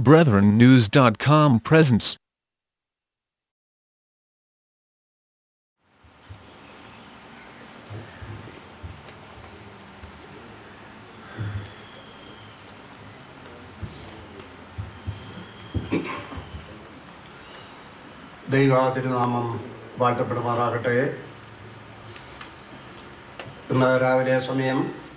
BrethrenNews.com presents. ദൈവ തിരുനാമം വാഴ്ത്തപ്പെടുമാറാകട്ടെ ഇന്ന് രാവിലെ സമയം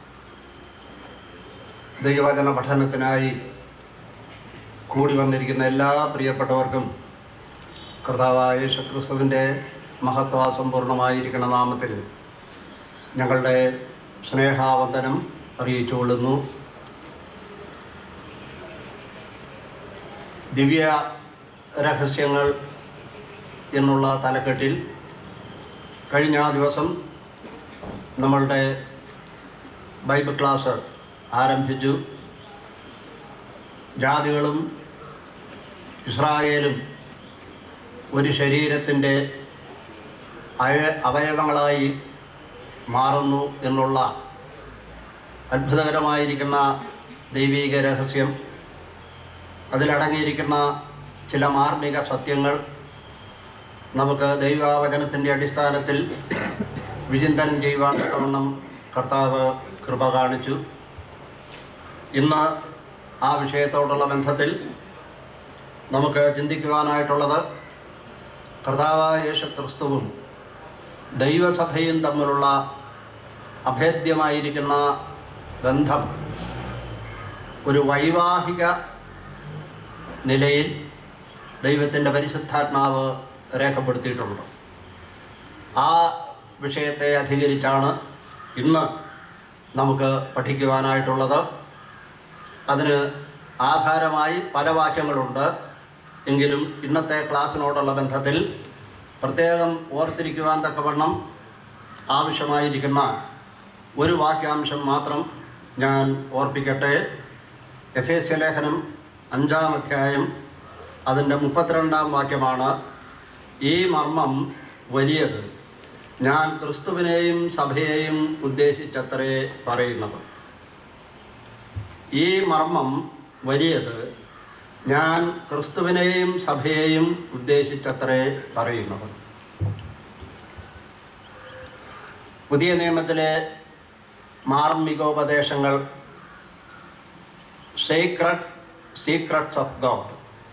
ദൈവവചന പഠനത്തിനായി കൂടി വന്നിരിക്കുന്ന എല്ലാ പ്രിയപ്പെട്ടവർക്കും കർത്താവായ യേശുക്രിസ്തുവിൻ്റെ മഹത്വ സമ്പൂർണമായിരിക്കുന്ന നാമത്തിൽ ഞങ്ങളുടെ സ്നേഹാവന്ദനം അറിയിച്ചുകൊള്ളുന്നു ദിവ്യ രഹസ്യങ്ങൾ എന്നുള്ള തലക്കെട്ടിൽ കഴിഞ്ഞ ദിവസം നമ്മളുടെ ബൈബിൾ ക്ലാസ് ആരംഭിച്ചു ജാതികളും ഇസ്രായേലും ഒരു ശരീരത്തിൻ്റെ അയ അവയവങ്ങളായി മാറുന്നു എന്നുള്ള അത്ഭുതകരമായിരിക്കുന്ന ദൈവീക രഹസ്യം അതിലടങ്ങിയിരിക്കുന്ന ചില മാർമിക സത്യങ്ങൾ നമുക്ക് ദൈവവചനത്തിൻ്റെ അടിസ്ഥാനത്തിൽ വിചിന്തനം ചെയ്യുവാൻ തക്കവണ്ണം കർത്താവ് കൃപ കാണിച്ചു ഇന്ന് ആ വിഷയത്തോടുള്ള ബന്ധത്തിൽ നമുക്ക് ചിന്തിക്കുവാനായിട്ടുള്ളത് കർത്താവായ യേശു ക്രിസ്തുവും ദൈവസഭയും തമ്മിലുള്ള അഭേദ്യമായിരിക്കുന്ന ബന്ധം ഒരു വൈവാഹിക നിലയിൽ ദൈവത്തിൻ്റെ പരിശുദ്ധാത്മാവ് രേഖപ്പെടുത്തിയിട്ടുണ്ട് ആ വിഷയത്തെ അധികരിച്ചാണ് ഇന്ന് നമുക്ക് പഠിക്കുവാനായിട്ടുള്ളത് അതിന് ആധാരമായി പല വാക്യങ്ങളുണ്ട് എങ്കിലും ഇന്നത്തെ ക്ലാസ്സിനോടുള്ള ബന്ധത്തിൽ പ്രത്യേകം ഓർത്തിരിക്കുവാൻ തക്കവണ്ണം ആവശ്യമായിരിക്കുന്ന ഒരു വാക്യാംശം മാത്രം ഞാൻ ഓർപ്പിക്കട്ടെ എഫ് എസ് ലേഖനം അഞ്ചാം അധ്യായം അതിൻ്റെ മുപ്പത്തിരണ്ടാം വാക്യമാണ് ഈ മർമ്മം വലിയത് ഞാൻ ക്രിസ്തുവിനെയും സഭയെയും ഉദ്ദേശിച്ചത്രേ പറയുന്നത് ഈ മർമ്മം വലിയത് ഞാൻ ക്രിസ്തുവിനെയും സഭയെയും ഉദ്ദേശിച്ചത്രേ പറയുന്നത് പുതിയ നിയമത്തിലെ മാർമികോപദേശങ്ങൾ സീക്രട്ട് സീക്രട്സ് ഓഫ് ഗോഡ്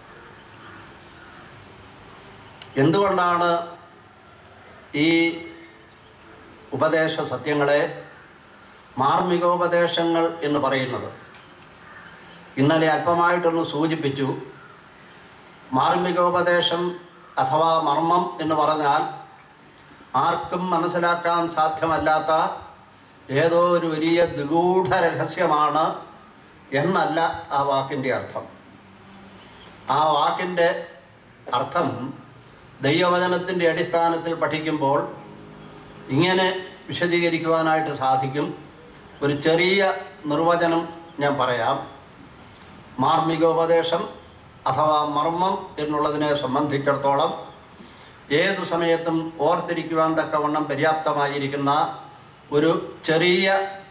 എന്തുകൊണ്ടാണ് ഈ ഉപദേശ സത്യങ്ങളെ മാർമികോപദേശങ്ങൾ എന്ന് പറയുന്നത് ഇന്നലെ അല്പമായിട്ടൊന്ന് സൂചിപ്പിച്ചു മാർമികോപദേശം അഥവാ മർമ്മം എന്ന് പറഞ്ഞാൽ ആർക്കും മനസ്സിലാക്കാൻ സാധ്യമല്ലാത്ത ഏതോ ഒരു വലിയ നിഗൂഢ രഹസ്യമാണ് എന്നല്ല ആ വാക്കിൻ്റെ അർത്ഥം ആ വാക്കിൻ്റെ അർത്ഥം ദൈവവചനത്തിൻ്റെ അടിസ്ഥാനത്തിൽ പഠിക്കുമ്പോൾ ഇങ്ങനെ വിശദീകരിക്കുവാനായിട്ട് സാധിക്കും ഒരു ചെറിയ നിർവചനം ഞാൻ പറയാം മാർമികോപദേശം അഥവാ മർമ്മം എന്നുള്ളതിനെ സംബന്ധിച്ചിടത്തോളം ഏതു സമയത്തും ഓർത്തിരിക്കുവാൻ തക്കവണ്ണം പര്യാപ്തമായിരിക്കുന്ന ഒരു ചെറിയ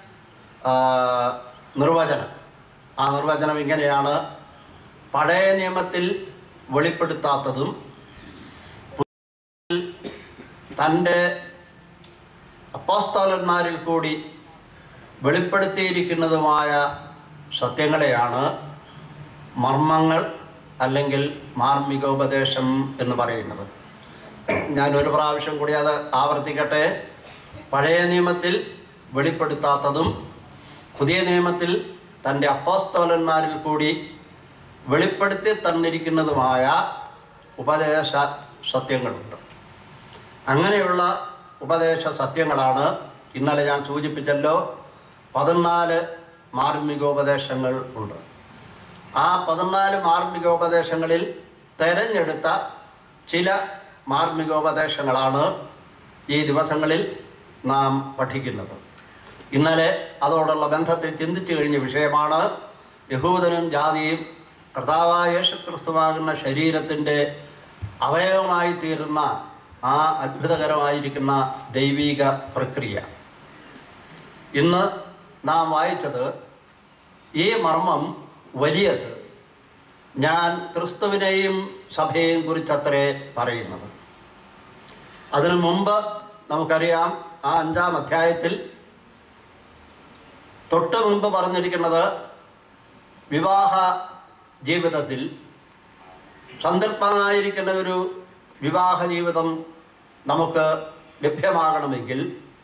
നിർവചനം ആ നിർവചനം ഇങ്ങനെയാണ് പഴയ നിയമത്തിൽ വെളിപ്പെടുത്താത്തതും തൻ്റെ അപ്പോസ്തോലന്മാരിൽ കൂടി വെളിപ്പെടുത്തിയിരിക്കുന്നതുമായ സത്യങ്ങളെയാണ് മർമ്മങ്ങൾ അല്ലെങ്കിൽ മാർമികോപദേശം എന്ന് പറയുന്നത് ഞാൻ ഒരു പ്രാവശ്യം കൂടി അത് ആവർത്തിക്കട്ടെ പഴയ നിയമത്തിൽ വെളിപ്പെടുത്താത്തതും പുതിയ നിയമത്തിൽ തൻ്റെ അപ്പോസ്തോലന്മാരിൽ കൂടി വെളിപ്പെടുത്തി തന്നിരിക്കുന്നതുമായ ഉപദേശ സത്യങ്ങളുണ്ട് അങ്ങനെയുള്ള ഉപദേശ സത്യങ്ങളാണ് ഇന്നലെ ഞാൻ സൂചിപ്പിച്ചല്ലോ പതിനാല് മാർമികോപദേശങ്ങൾ ഉണ്ട് ആ പതിനാല് മാർമികോപദേശങ്ങളിൽ തെരഞ്ഞെടുത്ത ചില മാർമികോപദേശങ്ങളാണ് ഈ ദിവസങ്ങളിൽ നാം പഠിക്കുന്നത് ഇന്നലെ അതോടുള്ള ബന്ധത്തിൽ ചിന്തിച്ചു കഴിഞ്ഞ വിഷയമാണ് യഹൂദനും ജാതിയും കർത്താവായ യേശുക്രിസ്തുവാകുന്ന ശരീരത്തിൻ്റെ അവയവമായി തീരുന്ന ആ അത്ഭുതകരമായിരിക്കുന്ന ദൈവീക പ്രക്രിയ ഇന്ന് നാം വായിച്ചത് ഈ മർമ്മം വലിയത് ഞാൻ ക്രിസ്തുവിനെയും സഭയെയും കുറിച്ചത്രേ പറയുന്നത് അതിനു മുമ്പ് നമുക്കറിയാം ആ അഞ്ചാം അധ്യായത്തിൽ തൊട്ട് മുമ്പ് പറഞ്ഞിരിക്കുന്നത് വിവാഹ ജീവിതത്തിൽ സന്ദർഭമായിരിക്കുന്ന ഒരു വിവാഹ ജീവിതം നമുക്ക് ലഭ്യമാകണമെങ്കിൽ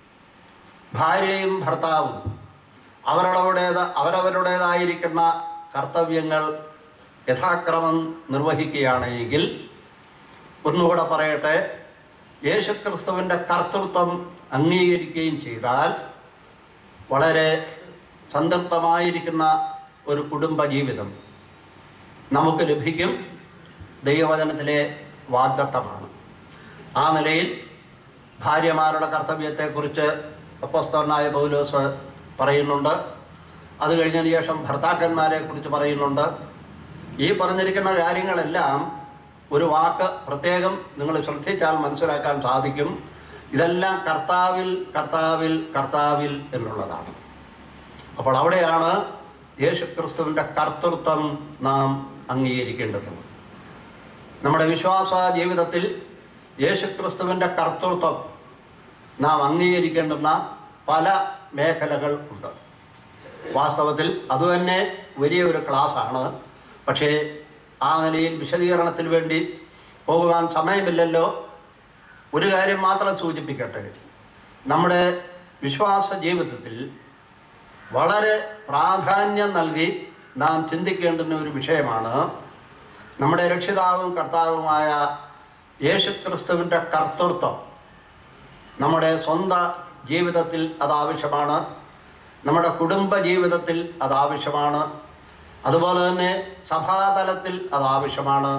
ഭാര്യയും ഭർത്താവും അവരുടേത് അവരവരുടേതായിരിക്കുന്ന കർത്തവ്യങ്ങൾ യഥാക്രമം നിർവഹിക്കുകയാണെങ്കിൽ ഒന്നുകൂടെ പറയട്ടെ യേശുക്രിസ്തുവിൻ്റെ കർത്തൃത്വം അംഗീകരിക്കുകയും ചെയ്താൽ വളരെ സംതൃപ്തമായിരിക്കുന്ന ഒരു കുടുംബ ജീവിതം നമുക്ക് ലഭിക്കും ദൈവവചനത്തിലെ വാഗ്ദത്തമാണ് ആ നിലയിൽ ഭാര്യമാരുടെ കർത്തവ്യത്തെക്കുറിച്ച് അപ്പോസ്തവനായ പൗലോസ് പറയുന്നുണ്ട് അത് കഴിഞ്ഞതിന് ശേഷം ഭർത്താക്കന്മാരെ കുറിച്ച് പറയുന്നുണ്ട് ഈ പറഞ്ഞിരിക്കുന്ന കാര്യങ്ങളെല്ലാം ഒരു വാക്ക് പ്രത്യേകം നിങ്ങൾ ശ്രദ്ധിച്ചാൽ മനസ്സിലാക്കാൻ സാധിക്കും ഇതെല്ലാം കർത്താവിൽ കർത്താവിൽ കർത്താവിൽ എന്നുള്ളതാണ് അപ്പോൾ അവിടെയാണ് യേശുക്രിസ്തുവിൻ്റെ കർത്തൃത്വം നാം അംഗീകരിക്കേണ്ടത് നമ്മുടെ വിശ്വാസ ജീവിതത്തിൽ യേശുക്രിസ്തുവിൻ്റെ കർത്തൃത്വം നാം അംഗീകരിക്കേണ്ടുന്ന പല മേഖലകൾ ഉണ്ട് വാസ്തവത്തിൽ അതുതന്നെ വലിയ ഒരു ക്ലാസ്സാണ് പക്ഷേ ആ നിലയിൽ വിശദീകരണത്തിന് വേണ്ടി പോകുവാൻ സമയമില്ലല്ലോ ഒരു കാര്യം മാത്രം സൂചിപ്പിക്കട്ടെ നമ്മുടെ വിശ്വാസ ജീവിതത്തിൽ വളരെ പ്രാധാന്യം നൽകി നാം ചിന്തിക്കേണ്ടുന്ന ഒരു വിഷയമാണ് നമ്മുടെ രക്ഷിതാവും കർത്താവുമായ യേശുക്രിസ്തുവിൻ്റെ കർത്തൃത്വം നമ്മുടെ സ്വന്തം ജീവിതത്തിൽ അത് ആവശ്യമാണ് നമ്മുടെ കുടുംബ ജീവിതത്തിൽ അത് ആവശ്യമാണ് അതുപോലെ തന്നെ സഭാതലത്തിൽ അത് ആവശ്യമാണ്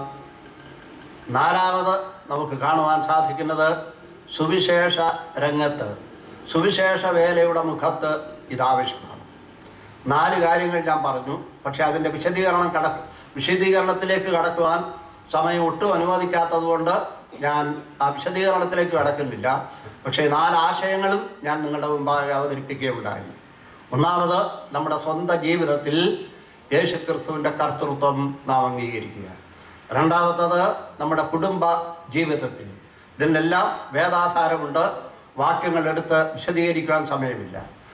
നാലാമത് നമുക്ക് കാണുവാൻ സാധിക്കുന്നത് സുവിശേഷ രംഗത്ത് സുവിശേഷ വേലയുടെ മുഖത്ത് ഇതാവശ്യമാണ് നാല് കാര്യങ്ങൾ ഞാൻ പറഞ്ഞു പക്ഷേ അതിൻ്റെ വിശദീകരണം കട വിശദീകരണത്തിലേക്ക് കടക്കുവാൻ സമയം ഒട്ടും അനുവദിക്കാത്തത് കൊണ്ട് ഞാൻ ആ വിശദീകരണത്തിലേക്ക് കടക്കുന്നില്ല പക്ഷേ നാല് ആശയങ്ങളും ഞാൻ നിങ്ങളുടെ മുമ്പാകെ അവതരിപ്പിക്കുകയുണ്ടായി ഒന്നാമത് നമ്മുടെ സ്വന്തം ജീവിതത്തിൽ യേശുക്രിസ്തുവിൻ്റെ കർത്തൃത്വം നാം അംഗീകരിക്കുക രണ്ടാമത്തത് നമ്മുടെ കുടുംബ ജീവിതത്തിൽ ഇതിനെല്ലാം വേദാധാരമുണ്ട് വാക്യങ്ങൾ എടുത്ത് വിശദീകരിക്കാൻ സമയമില്ല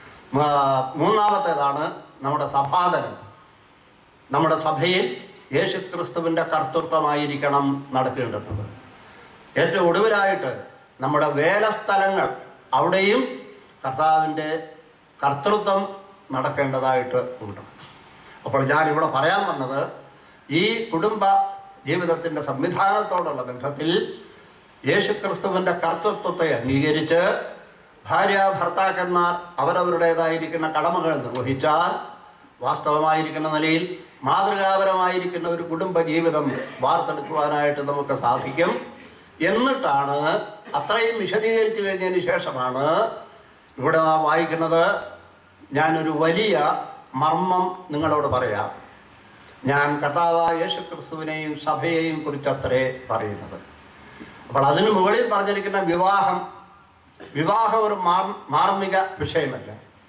മ- മൂന്നാമത്തേതാണ് നമ്മുടെ സഭാതനം നമ്മുടെ സഭയിൽ യേശുക്രിസ്തുവിൻ്റെ കർത്തൃത്വമായിരിക്കണം നടക്കേണ്ടത് ഏറ്റവും ഒടുവിലായിട്ട് നമ്മുടെ വേലസ്ഥലങ്ങൾ അവിടെയും കർത്താവിൻ്റെ കർത്തൃത്വം നടക്കേണ്ടതായിട്ട് ഉണ്ട് അപ്പോൾ ഞാനിവിടെ പറയാൻ വന്നത് ഈ കുടുംബ ജീവിതത്തിൻ്റെ സംവിധാനത്തോടുള്ള ബന്ധത്തിൽ യേശുക്രിസ്തുവിൻ്റെ കർത്തൃത്വത്തെ അംഗീകരിച്ച് ഭാര്യ ഭർത്താക്കന്മാർ അവരവരുടേതായിരിക്കുന്ന കടമകൾ നിർവഹിച്ചാൽ വാസ്തവമായിരിക്കുന്ന നിലയിൽ മാതൃകാപരമായിരിക്കുന്ന ഒരു കുടുംബ ജീവിതം വാർത്തെടുക്കുവാനായിട്ട് നമുക്ക് സാധിക്കും എന്നിട്ടാണ് അത്രയും വിശദീകരിച്ചു കഴിഞ്ഞതിന് ശേഷമാണ് ഇവിടെ നാം വായിക്കുന്നത് ഞാനൊരു വലിയ മർമ്മം നിങ്ങളോട് പറയാം ഞാൻ കർത്താവായ യേശു ക്രിസ്തുവിനെയും സഭയെയും കുറിച്ചത്രേ പറയുന്നത് അപ്പോൾ അതിന് മുകളിൽ പറഞ്ഞിരിക്കുന്ന വിവാഹം വിവാഹം ഒരു മാർ മാർമിക വിഷയമല്ല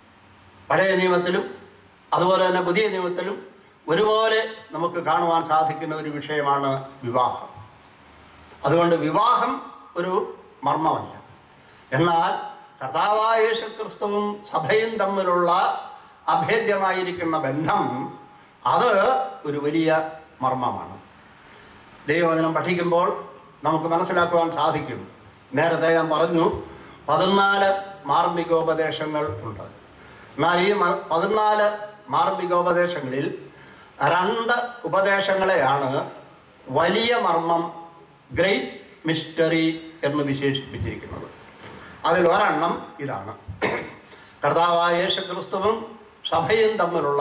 പഴയ നിയമത്തിലും അതുപോലെ തന്നെ പുതിയ നിയമത്തിലും ഒരുപോലെ നമുക്ക് കാണുവാൻ സാധിക്കുന്ന ഒരു വിഷയമാണ് വിവാഹം അതുകൊണ്ട് വിവാഹം ഒരു മർമ്മമല്ല എന്നാൽ കർത്താവായ യേശു ക്രിസ്തുവും സഭയും തമ്മിലുള്ള അഭേദ്യമായിരിക്കുന്ന ബന്ധം അത് ഒരു വലിയ മർമ്മമാണ് ദൈവവചനം പഠിക്കുമ്പോൾ നമുക്ക് മനസ്സിലാക്കുവാൻ സാധിക്കും നേരത്തെ ഞാൻ പറഞ്ഞു പതിനാല് മാർമികോപദേശങ്ങൾ ഉണ്ട് എന്നാൽ ഈ മ- പതിനാല് മാർമികോപദേശങ്ങളിൽ രണ്ട് ഉപദേശങ്ങളെയാണ് വലിയ മർമ്മം ഗ്രേറ്റ് മിസ്റ്ററി എന്ന് വിശേഷിപ്പിച്ചിരിക്കുന്നത് അതിൽ ഒരെണ്ണം ഇതാണ് കർത്താവായ യേശു ക്രിസ്തുവും സഭയും തമ്മിലുള്ള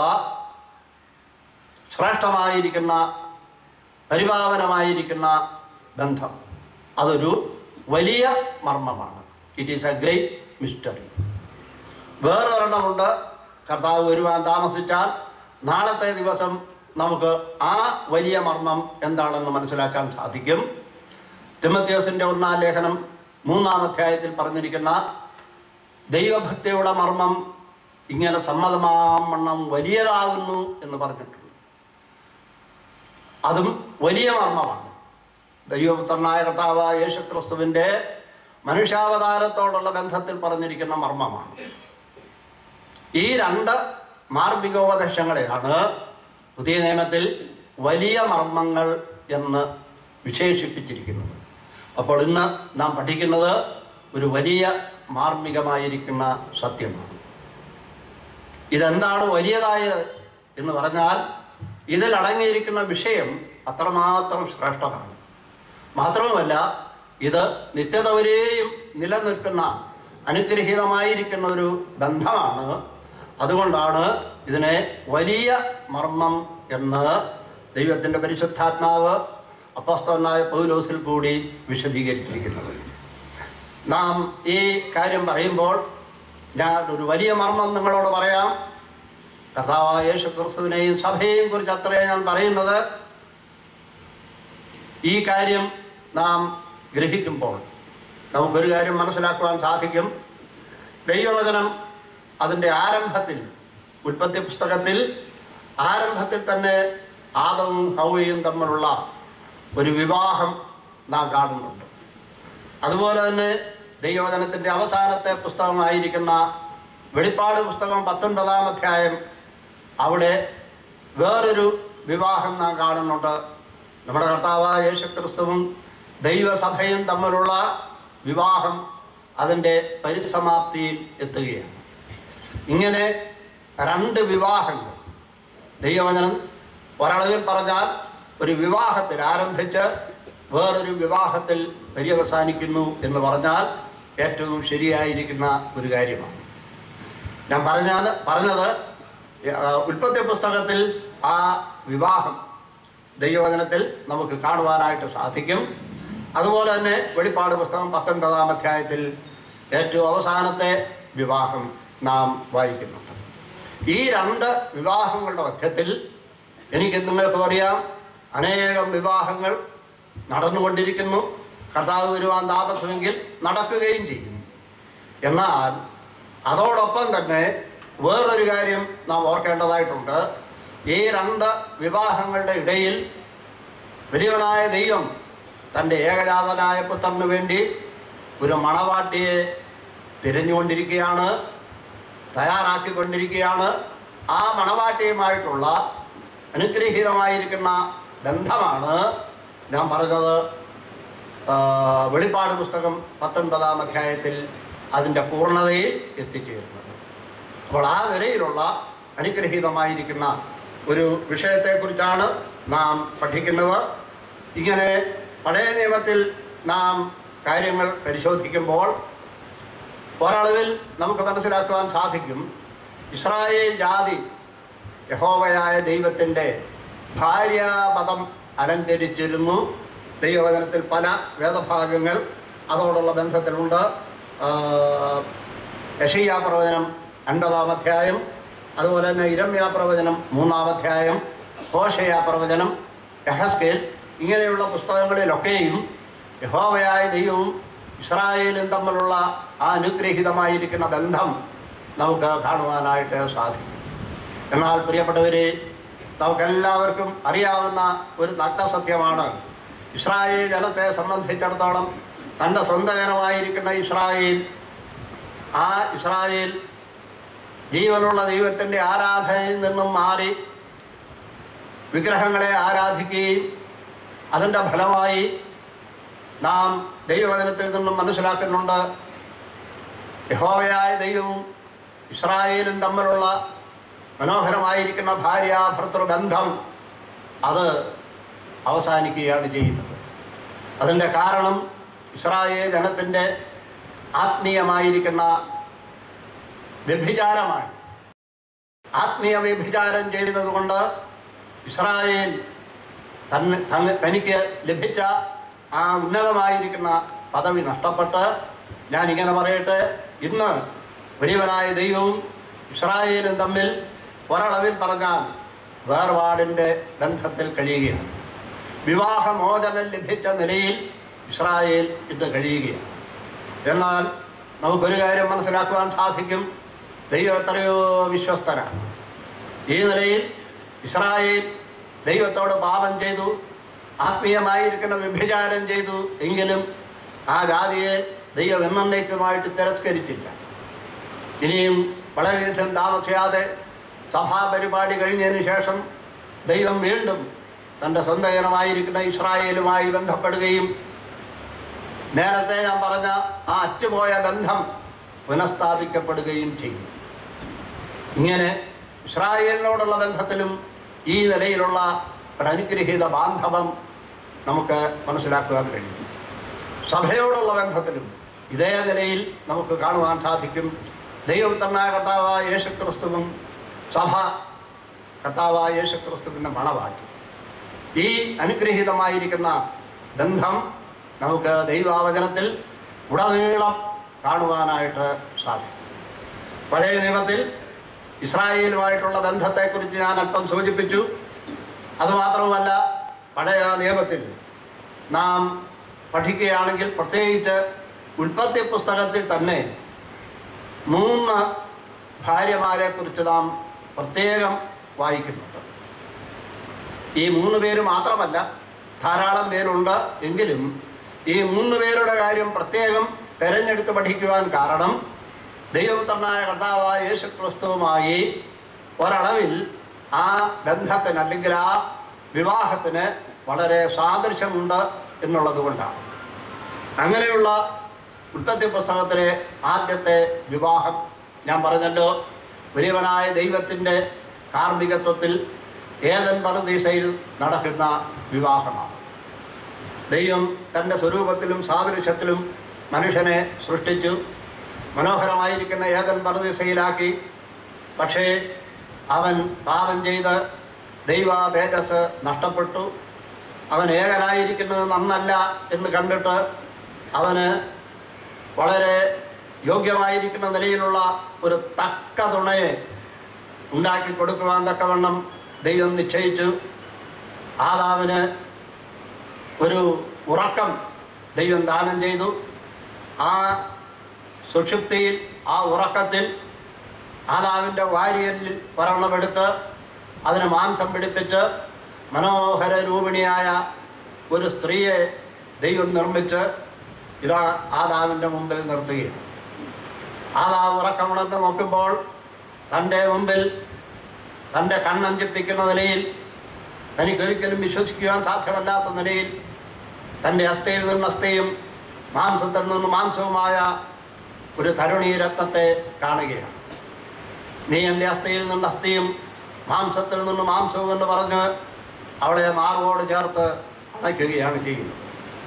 ശ്രേഷ്ഠമായിരിക്കുന്ന പരിപാവനമായിരിക്കുന്ന ബന്ധം അതൊരു വലിയ മർമ്മമാണ് it is a great mystery വേറൊരെണ്ണമുണ്ട് കർത്താവ് വരുവാൻ താമസിച്ചാൽ നാളത്തെ ദിവസം നമുക്ക് ആ വലിയ മർമ്മം എന്താണെന്ന് മനസ്സിലാക്കാൻ സാധിക്കും തിമത്യോസിന്റെ ഒന്നാം ലേഖനം മൂന്നാം അധ്യായത്തിൽ പറഞ്ഞിരിക്കുന്ന ദൈവഭക്തിയുടെ മർമ്മം ഇങ്ങനെ സമ്മതമാവണ്ണം വലിയതാകുന്നു എന്ന് പറഞ്ഞിട്ടുണ്ട് അതും വലിയ മർമ്മമാണ് ദൈവപുത്രനായ കർത്താവ് യേശുക്രിസ്തുവിൻ്റെ മനുഷ്യാവതാരത്തോടുള്ള ബന്ധത്തിൽ പറഞ്ഞിരിക്കുന്ന മർമ്മമാണ് ഈ രണ്ട് മാർമികോപദേശങ്ങളെയാണ് പുതിയ നിയമത്തിൽ വലിയ മർമ്മങ്ങൾ എന്ന് വിശേഷിപ്പിച്ചിരിക്കുന്നത് അപ്പോൾ ഇന്ന് നാം പഠിക്കുന്നത് ഒരു വലിയ മാർമികമായിരിക്കുന്ന സത്യമാണ് ഇതെന്താണ് വലിയതായത് എന്ന് പറഞ്ഞാൽ ഇതിൽ അടങ്ങിയിരിക്കുന്ന വിഷയം അത്രമാത്രം ശ്രേഷ്ഠമാണ് മാത്രവുമല്ല ഇത് നിത്യത വരെയും നിലനിൽക്കുന്ന അനുഗ്രഹീതമായിരിക്കുന്ന ഒരു ബന്ധമാണ് അതുകൊണ്ടാണ് ഇതിനെ വലിയ മർമ്മം എന്ന് ദൈവത്തിൻ്റെ പരിശുദ്ധാത്മാവ് അപ്പസ്തവനായ പൗലോസിൽ കൂടി വിശദീകരിച്ചിരിക്കുന്നത് നാം ഈ കാര്യം പറയുമ്പോൾ ഞാൻ ഒരു വലിയ മർമ്മം നിങ്ങളോട് പറയാം കർത്താവായ യേശു ക്രിസ്തുവിനെയും സഭയെയും കുറിച്ച് അത്രേ ഞാൻ പറയുന്നത് ഈ കാര്യം നാം ഗ്രഹിക്കുമ്പോൾ നമുക്കൊരു കാര്യം മനസ്സിലാക്കുവാൻ സാധിക്കും ദൈവവചനം അതിൻ്റെ ആരംഭത്തിൽ ഉൽപ്പത്തി പുസ്തകത്തിൽ ആരംഭത്തിൽ തന്നെ ആദവും ഹൗവയും തമ്മിലുള്ള ഒരു വിവാഹം നാം കാണുന്നുണ്ട് അതുപോലെ തന്നെ ദൈവവചനത്തിൻ്റെ അവസാനത്തെ പുസ്തകമായിരിക്കുന്ന വെളിപ്പാട് പുസ്തകം പത്തൊൻപതാം അധ്യായം അവിടെ വേറൊരു വിവാഹം നാം കാണുന്നുണ്ട് നമ്മുടെ കർത്താവായ യേശുക്രിസ്തുവും ദൈവസഭയും തമ്മിലുള്ള വിവാഹം അതിൻ്റെ പരിസമാപ്തിയിൽ എത്തുകയാണ് ഇങ്ങനെ രണ്ട് വിവാഹങ്ങൾ ദൈവവചനം ഒരളവിൽ പറഞ്ഞാൽ ഒരു വിവാഹത്തിൽ ആരംഭിച്ച് വേറൊരു വിവാഹത്തിൽ പര്യവസാനിക്കുന്നു എന്ന് പറഞ്ഞാൽ ഏറ്റവും ശരിയായിരിക്കുന്ന ഒരു കാര്യമാണ് ഞാൻ പറഞ്ഞാൽ പറഞ്ഞത് ആ, ഉൽപ്പത്തി പുസ്തകത്തിൽ ആ വിവാഹം ദൈവവചനത്തിൽ നമുക്ക് കാണുവാനായിട്ട് സാധിക്കും അതുപോലെ തന്നെ വെളിപ്പാട് പുസ്തകം പത്തൊൻപതാം അധ്യായത്തിൽ ഏറ്റവും അവസാനത്തെ വിവാഹം നാം വായിക്കുന്നുണ്ട് ഈ രണ്ട് വിവാഹങ്ങളുടെ മധ്യത്തിൽ എനിക്ക് നിങ്ങൾക്ക് അറിയാം അനേകം വിവാഹങ്ങൾ നടന്നുകൊണ്ടിരിക്കുന്നു കർത്താവ് വരുവാൻ താമസമെങ്കിൽ നടക്കുകയും ചെയ്യും എന്നാൽ അതോടൊപ്പം തന്നെ വേറൊരു കാര്യം നാം ഓർക്കേണ്ടതായിട്ടുണ്ട് ഈ രണ്ട് വിവാഹങ്ങളുടെ ഇടയിൽ വലിയവനായ ദൈവം തൻ്റെ ഏകജാതനായ പുത്രന് വേണ്ടി ഒരു മണവാട്ടിയെ തിരഞ്ഞുകൊണ്ടിരിക്കുകയാണ് തയ്യാറാക്കിക്കൊണ്ടിരിക്കുകയാണ് ആ മണവാട്ടിയുമായിട്ടുള്ള അനുഗ്രഹീതമായിരിക്കുന്ന ബന്ധമാണ് ഞാൻ പറഞ്ഞത് ആ, വെളിപ്പാട് പുസ്തകം പത്തൊൻപതാം അധ്യായത്തിൽ അതിൻ്റെ പൂർണ്ണതയിൽ എത്തിച്ചേരുന്നത് അപ്പോൾ ആ നിലയിലുള്ള അനുഗ്രഹീതമായിരിക്കുന്ന ഒരു വിഷയത്തെക്കുറിച്ചാണ് നാം പഠിക്കുന്നത് ഇങ്ങനെ പഴയ നിയമത്തിൽ നാം കാര്യങ്ങൾ പരിശോധിക്കുമ്പോൾ ഒരളവിൽ നമുക്ക് മനസ്സിലാക്കുവാൻ സാധിക്കും ഇസ്രായേൽ ജാതി യഹോവയായ ദൈവത്തിൻ്റെ ഭാര്യാപദം അലങ്കരിച്ചിരുന്നു ദൈവവചനത്തിൽ പല വേദഭാഗങ്ങൾ അതോടുള്ള ബന്ധത്തിലുണ്ട് യഷയ്യ പ്രവചനം അൻപതാം അധ്യായം അതുപോലെ തന്നെ ഇരമ്യ പ്രവചനം മൂന്നാം അധ്യായം ഹോഷയ പ്രവചനം യഹസ്കേൽ ഇങ്ങനെയുള്ള പുസ്തകങ്ങളിലൊക്കെയും യഹോവയായ ദൈവവും ഇസ്രായേലും തമ്മിലുള്ള ആ അനുഗ്രഹീതമായിരിക്കുന്ന ബന്ധം നമുക്ക് കാണുവാനായിട്ട് സാധിക്കും എന്നാൽ പ്രിയപ്പെട്ടവരെ നമുക്കെല്ലാവർക്കും അറിയാവുന്ന ഒരു നഗ്നസത്യമാണ് ഇസ്രായേൽ ജനത്തെ സംബന്ധിച്ചിടത്തോളം തൻ്റെ സ്വന്തം ജനമായിരിക്കുന്ന ഇസ്രായേൽ ആ ഇസ്രായേൽ ജീവനുള്ള ദൈവത്തിൻ്റെ ആരാധനയിൽ നിന്നും മാറി വിഗ്രഹങ്ങളെ ആരാധിക്കുകയും അതിൻ്റെ ഫലമായി നാം ദൈവവചനത്തിൽ നിന്നും മനസ്സിലാക്കുന്നുണ്ട് യഹോവയായ ദൈവവും ഇസ്രായേലും തമ്മിലുള്ള മനോഹരമായിരിക്കുന്ന ഭാര്യാഭർത്തൃ ബന്ധം അത് അവസാനിക്കുകയാണ് ചെയ്യുന്നത് അതിൻ്റെ കാരണം ഇസ്രായേൽ ജനത്തിൻ്റെ ആത്മീയമായിരിക്കുന്ന വ്യഭിചാരമാണ് ആത്മീയ വ്യഭിചാരം ചെയ്തതുകൊണ്ട് ഇസ്രായേൽ തന്നെ തന്നെ- തനിക്ക് ലഭിച്ച ആ ഉന്നതമായിരിക്കുന്ന പദവി നഷ്ടപ്പെട്ട് ഞാൻ ഇങ്ങനെ പറയട്ടെ ഇന്ന് വലിയവനായ ദൈവവും ഇസ്രായേലും തമ്മിൽ ഒരളവിൽ പറഞ്ഞാൽ വേർപാടിൻ്റെ ബന്ധത്തിൽ കഴിയുകയാണ് വിവാഹമോചനം ലഭിച്ച നിലയിൽ ഇസ്രായേൽ ഇന്ന് കഴിയുകയാണ് എന്നാൽ നമുക്കൊരു കാര്യം മനസ്സിലാക്കുവാൻ സാധിക്കും ദൈവം എത്രയോ വിശ്വസ്തനാണ് ഈ നിലയിൽ ഇസ്രായേൽ ദൈവത്തോട് പാപം ചെയ്തു ആത്മീയമായിരിക്കുന്ന വ്യഭിചാരം ചെയ്തു എങ്കിലും ആ ജാതിയെ ദൈവം എന്നേക്കുമായിട്ട് തിരസ്കരിച്ചില്ല ഇനിയും വളരെയധികം താമസിയാതെ സഭാ പരിപാടി കഴിഞ്ഞതിന് ശേഷം ദൈവം വീണ്ടും തൻ്റെ സ്വന്തം ജനമായിരിക്കുന്ന ഇസ്രായേലുമായി ബന്ധപ്പെടുകയും നേരത്തെ ഞാൻ പറഞ്ഞ ആ അറ്റുപോയ ബന്ധം പുനഃസ്ഥാപിക്കപ്പെടുകയും ചെയ്യും ഇങ്ങനെ ഇസ്രായേലിനോടുള്ള ബന്ധത്തിലും ഈ നിലയിലുള്ള ഒരു അനുഗ്രഹീത ബാന്ധവം നമുക്ക് മനസ്സിലാക്കുവാൻ കഴിയും സഭയോടുള്ള ബന്ധത്തിലും ഇതേ നിലയിൽ നമുക്ക് കാണുവാൻ സാധിക്കും ദൈവത്തന്നായ കർത്താവായ യേശുക്രിസ്തുവും സഭ കർത്താവായ യേശുക്രിസ്തുവിൻ്റെ മണവാട്ടി ഈ അനുഗ്രഹീതമായിരിക്കുന്ന ബന്ധം നമുക്ക് ദൈവാവചനത്തിൽ ഉടനീളം കാണുവാനായിട്ട് സാധിക്കും പഴയ നിയമത്തിൽ ഇസ്രായേലുമായിട്ടുള്ള ബന്ധത്തെക്കുറിച്ച് ഞാൻ അല്പം സൂചിപ്പിച്ചു അതുമാത്രവുമല്ല പഴയ നിയമത്തിൽ നാം പഠിക്കുകയാണെങ്കിൽ പ്രത്യേകിച്ച് ഉൽപ്പത്തി പുസ്തകത്തിൽ തന്നെ മൂന്ന് ഭാര്യമാരെ കുറിച്ച് നാം പ്രത്യേകം വായിക്കുന്നുണ്ട് ഈ മൂന്ന് പേര് മാത്രമല്ല ധാരാളം പേരുണ്ട് എങ്കിലും ഈ മൂന്ന് പേരുടെ കാര്യം പ്രത്യേകം തെരഞ്ഞെടുത്ത് പഠിക്കുവാൻ കാരണം ദൈവപുത്രനായ കർത്താവായ യേശു ക്രിസ്തുവുമായി ഒരളവിൽ ആ ബന്ധത്തിന് അല്ലെങ്കിൽ ആ വിവാഹത്തിന് വളരെ സാദൃശ്യമുണ്ട് എന്നുള്ളത് കൊണ്ടാണ് അങ്ങനെയുള്ള ഉൽപ്പത്തി പുസ്തകത്തിലെ ആദ്യത്തെ വിവാഹം ഞാൻ പറഞ്ഞല്ലോ വലിയവനായ ദൈവത്തിൻ്റെ കാർമ്മികത്വത്തിൽ ഏതൻ പരദീസയിൽ നടക്കുന്ന വിവാഹമാണ് ദൈവം തൻ്റെ സ്വരൂപത്തിലും സാദൃശ്യത്തിലും മനുഷ്യനെ സൃഷ്ടിച്ചു മനോഹരമായിരിക്കുന്ന ഏതൻ പരദീസയിലാക്കി പക്ഷേ അവൻ പാപം ചെയ്ത് ദൈവ തേജസ് നഷ്ടപ്പെട്ടു അവൻ ഏകനായിരിക്കുന്നത് നന്നല്ല എന്ന് കണ്ടിട്ട് അവന് വളരെ യോഗ്യമായിരിക്കുന്ന നിലയിലുള്ള ഒരു തക്ക തുണയെ ഉണ്ടാക്കി കൊടുക്കുവാൻ തക്കവണ്ണം ദൈവം നിശ്ചയിച്ചു ആദാവിന് ഒരു ഉറക്കം ദൈവം ദാനം ചെയ്തു ആ സുഷുപ്തിയിൽ ആ ഉറക്കത്തിൽ ആദാവിൻ്റെ വാരിയലിൽ ഒരെണ്ണമെടുത്ത് അതിന് മാംസം പിടിപ്പിച്ച് മനോഹര രൂപിണിയായ ഒരു സ്ത്രീയെ ദൈവം നിർമ്മിച്ച് ഇതാ ആദാവിൻ്റെ മുമ്പിൽ നിർത്തുകയാണ് ആദാവ് ഉറക്കമുണർന്ന് നോക്കുമ്പോൾ തൻ്റെ മുമ്പിൽ തൻ്റെ കണ്ണഞ്ചിപ്പിക്കുന്ന നിലയിൽ തനിക്കൊരിക്കലും വിശ്വസിക്കുവാൻ സാധ്യമല്ലാത്ത നിലയിൽ തൻ്റെ അസ്ഥയിൽ നിന്ന് അസ്ഥയും മാംസത്തിൽ നിന്ന് മാംസവുമായ ഒരു തരുണീരത്നത്തെ കാണുകയാണ് നീ എൻ്റെ അസ്ഥയിൽ നിന്ന് അസ്ഥയും മാംസത്തിൽ നിന്ന് മാംസവും എന്ന് പറഞ്ഞ് അവളെ മാർവോട് ചേർത്ത് അണയ്ക്കുകയാണ് ചെയ്യുന്നത്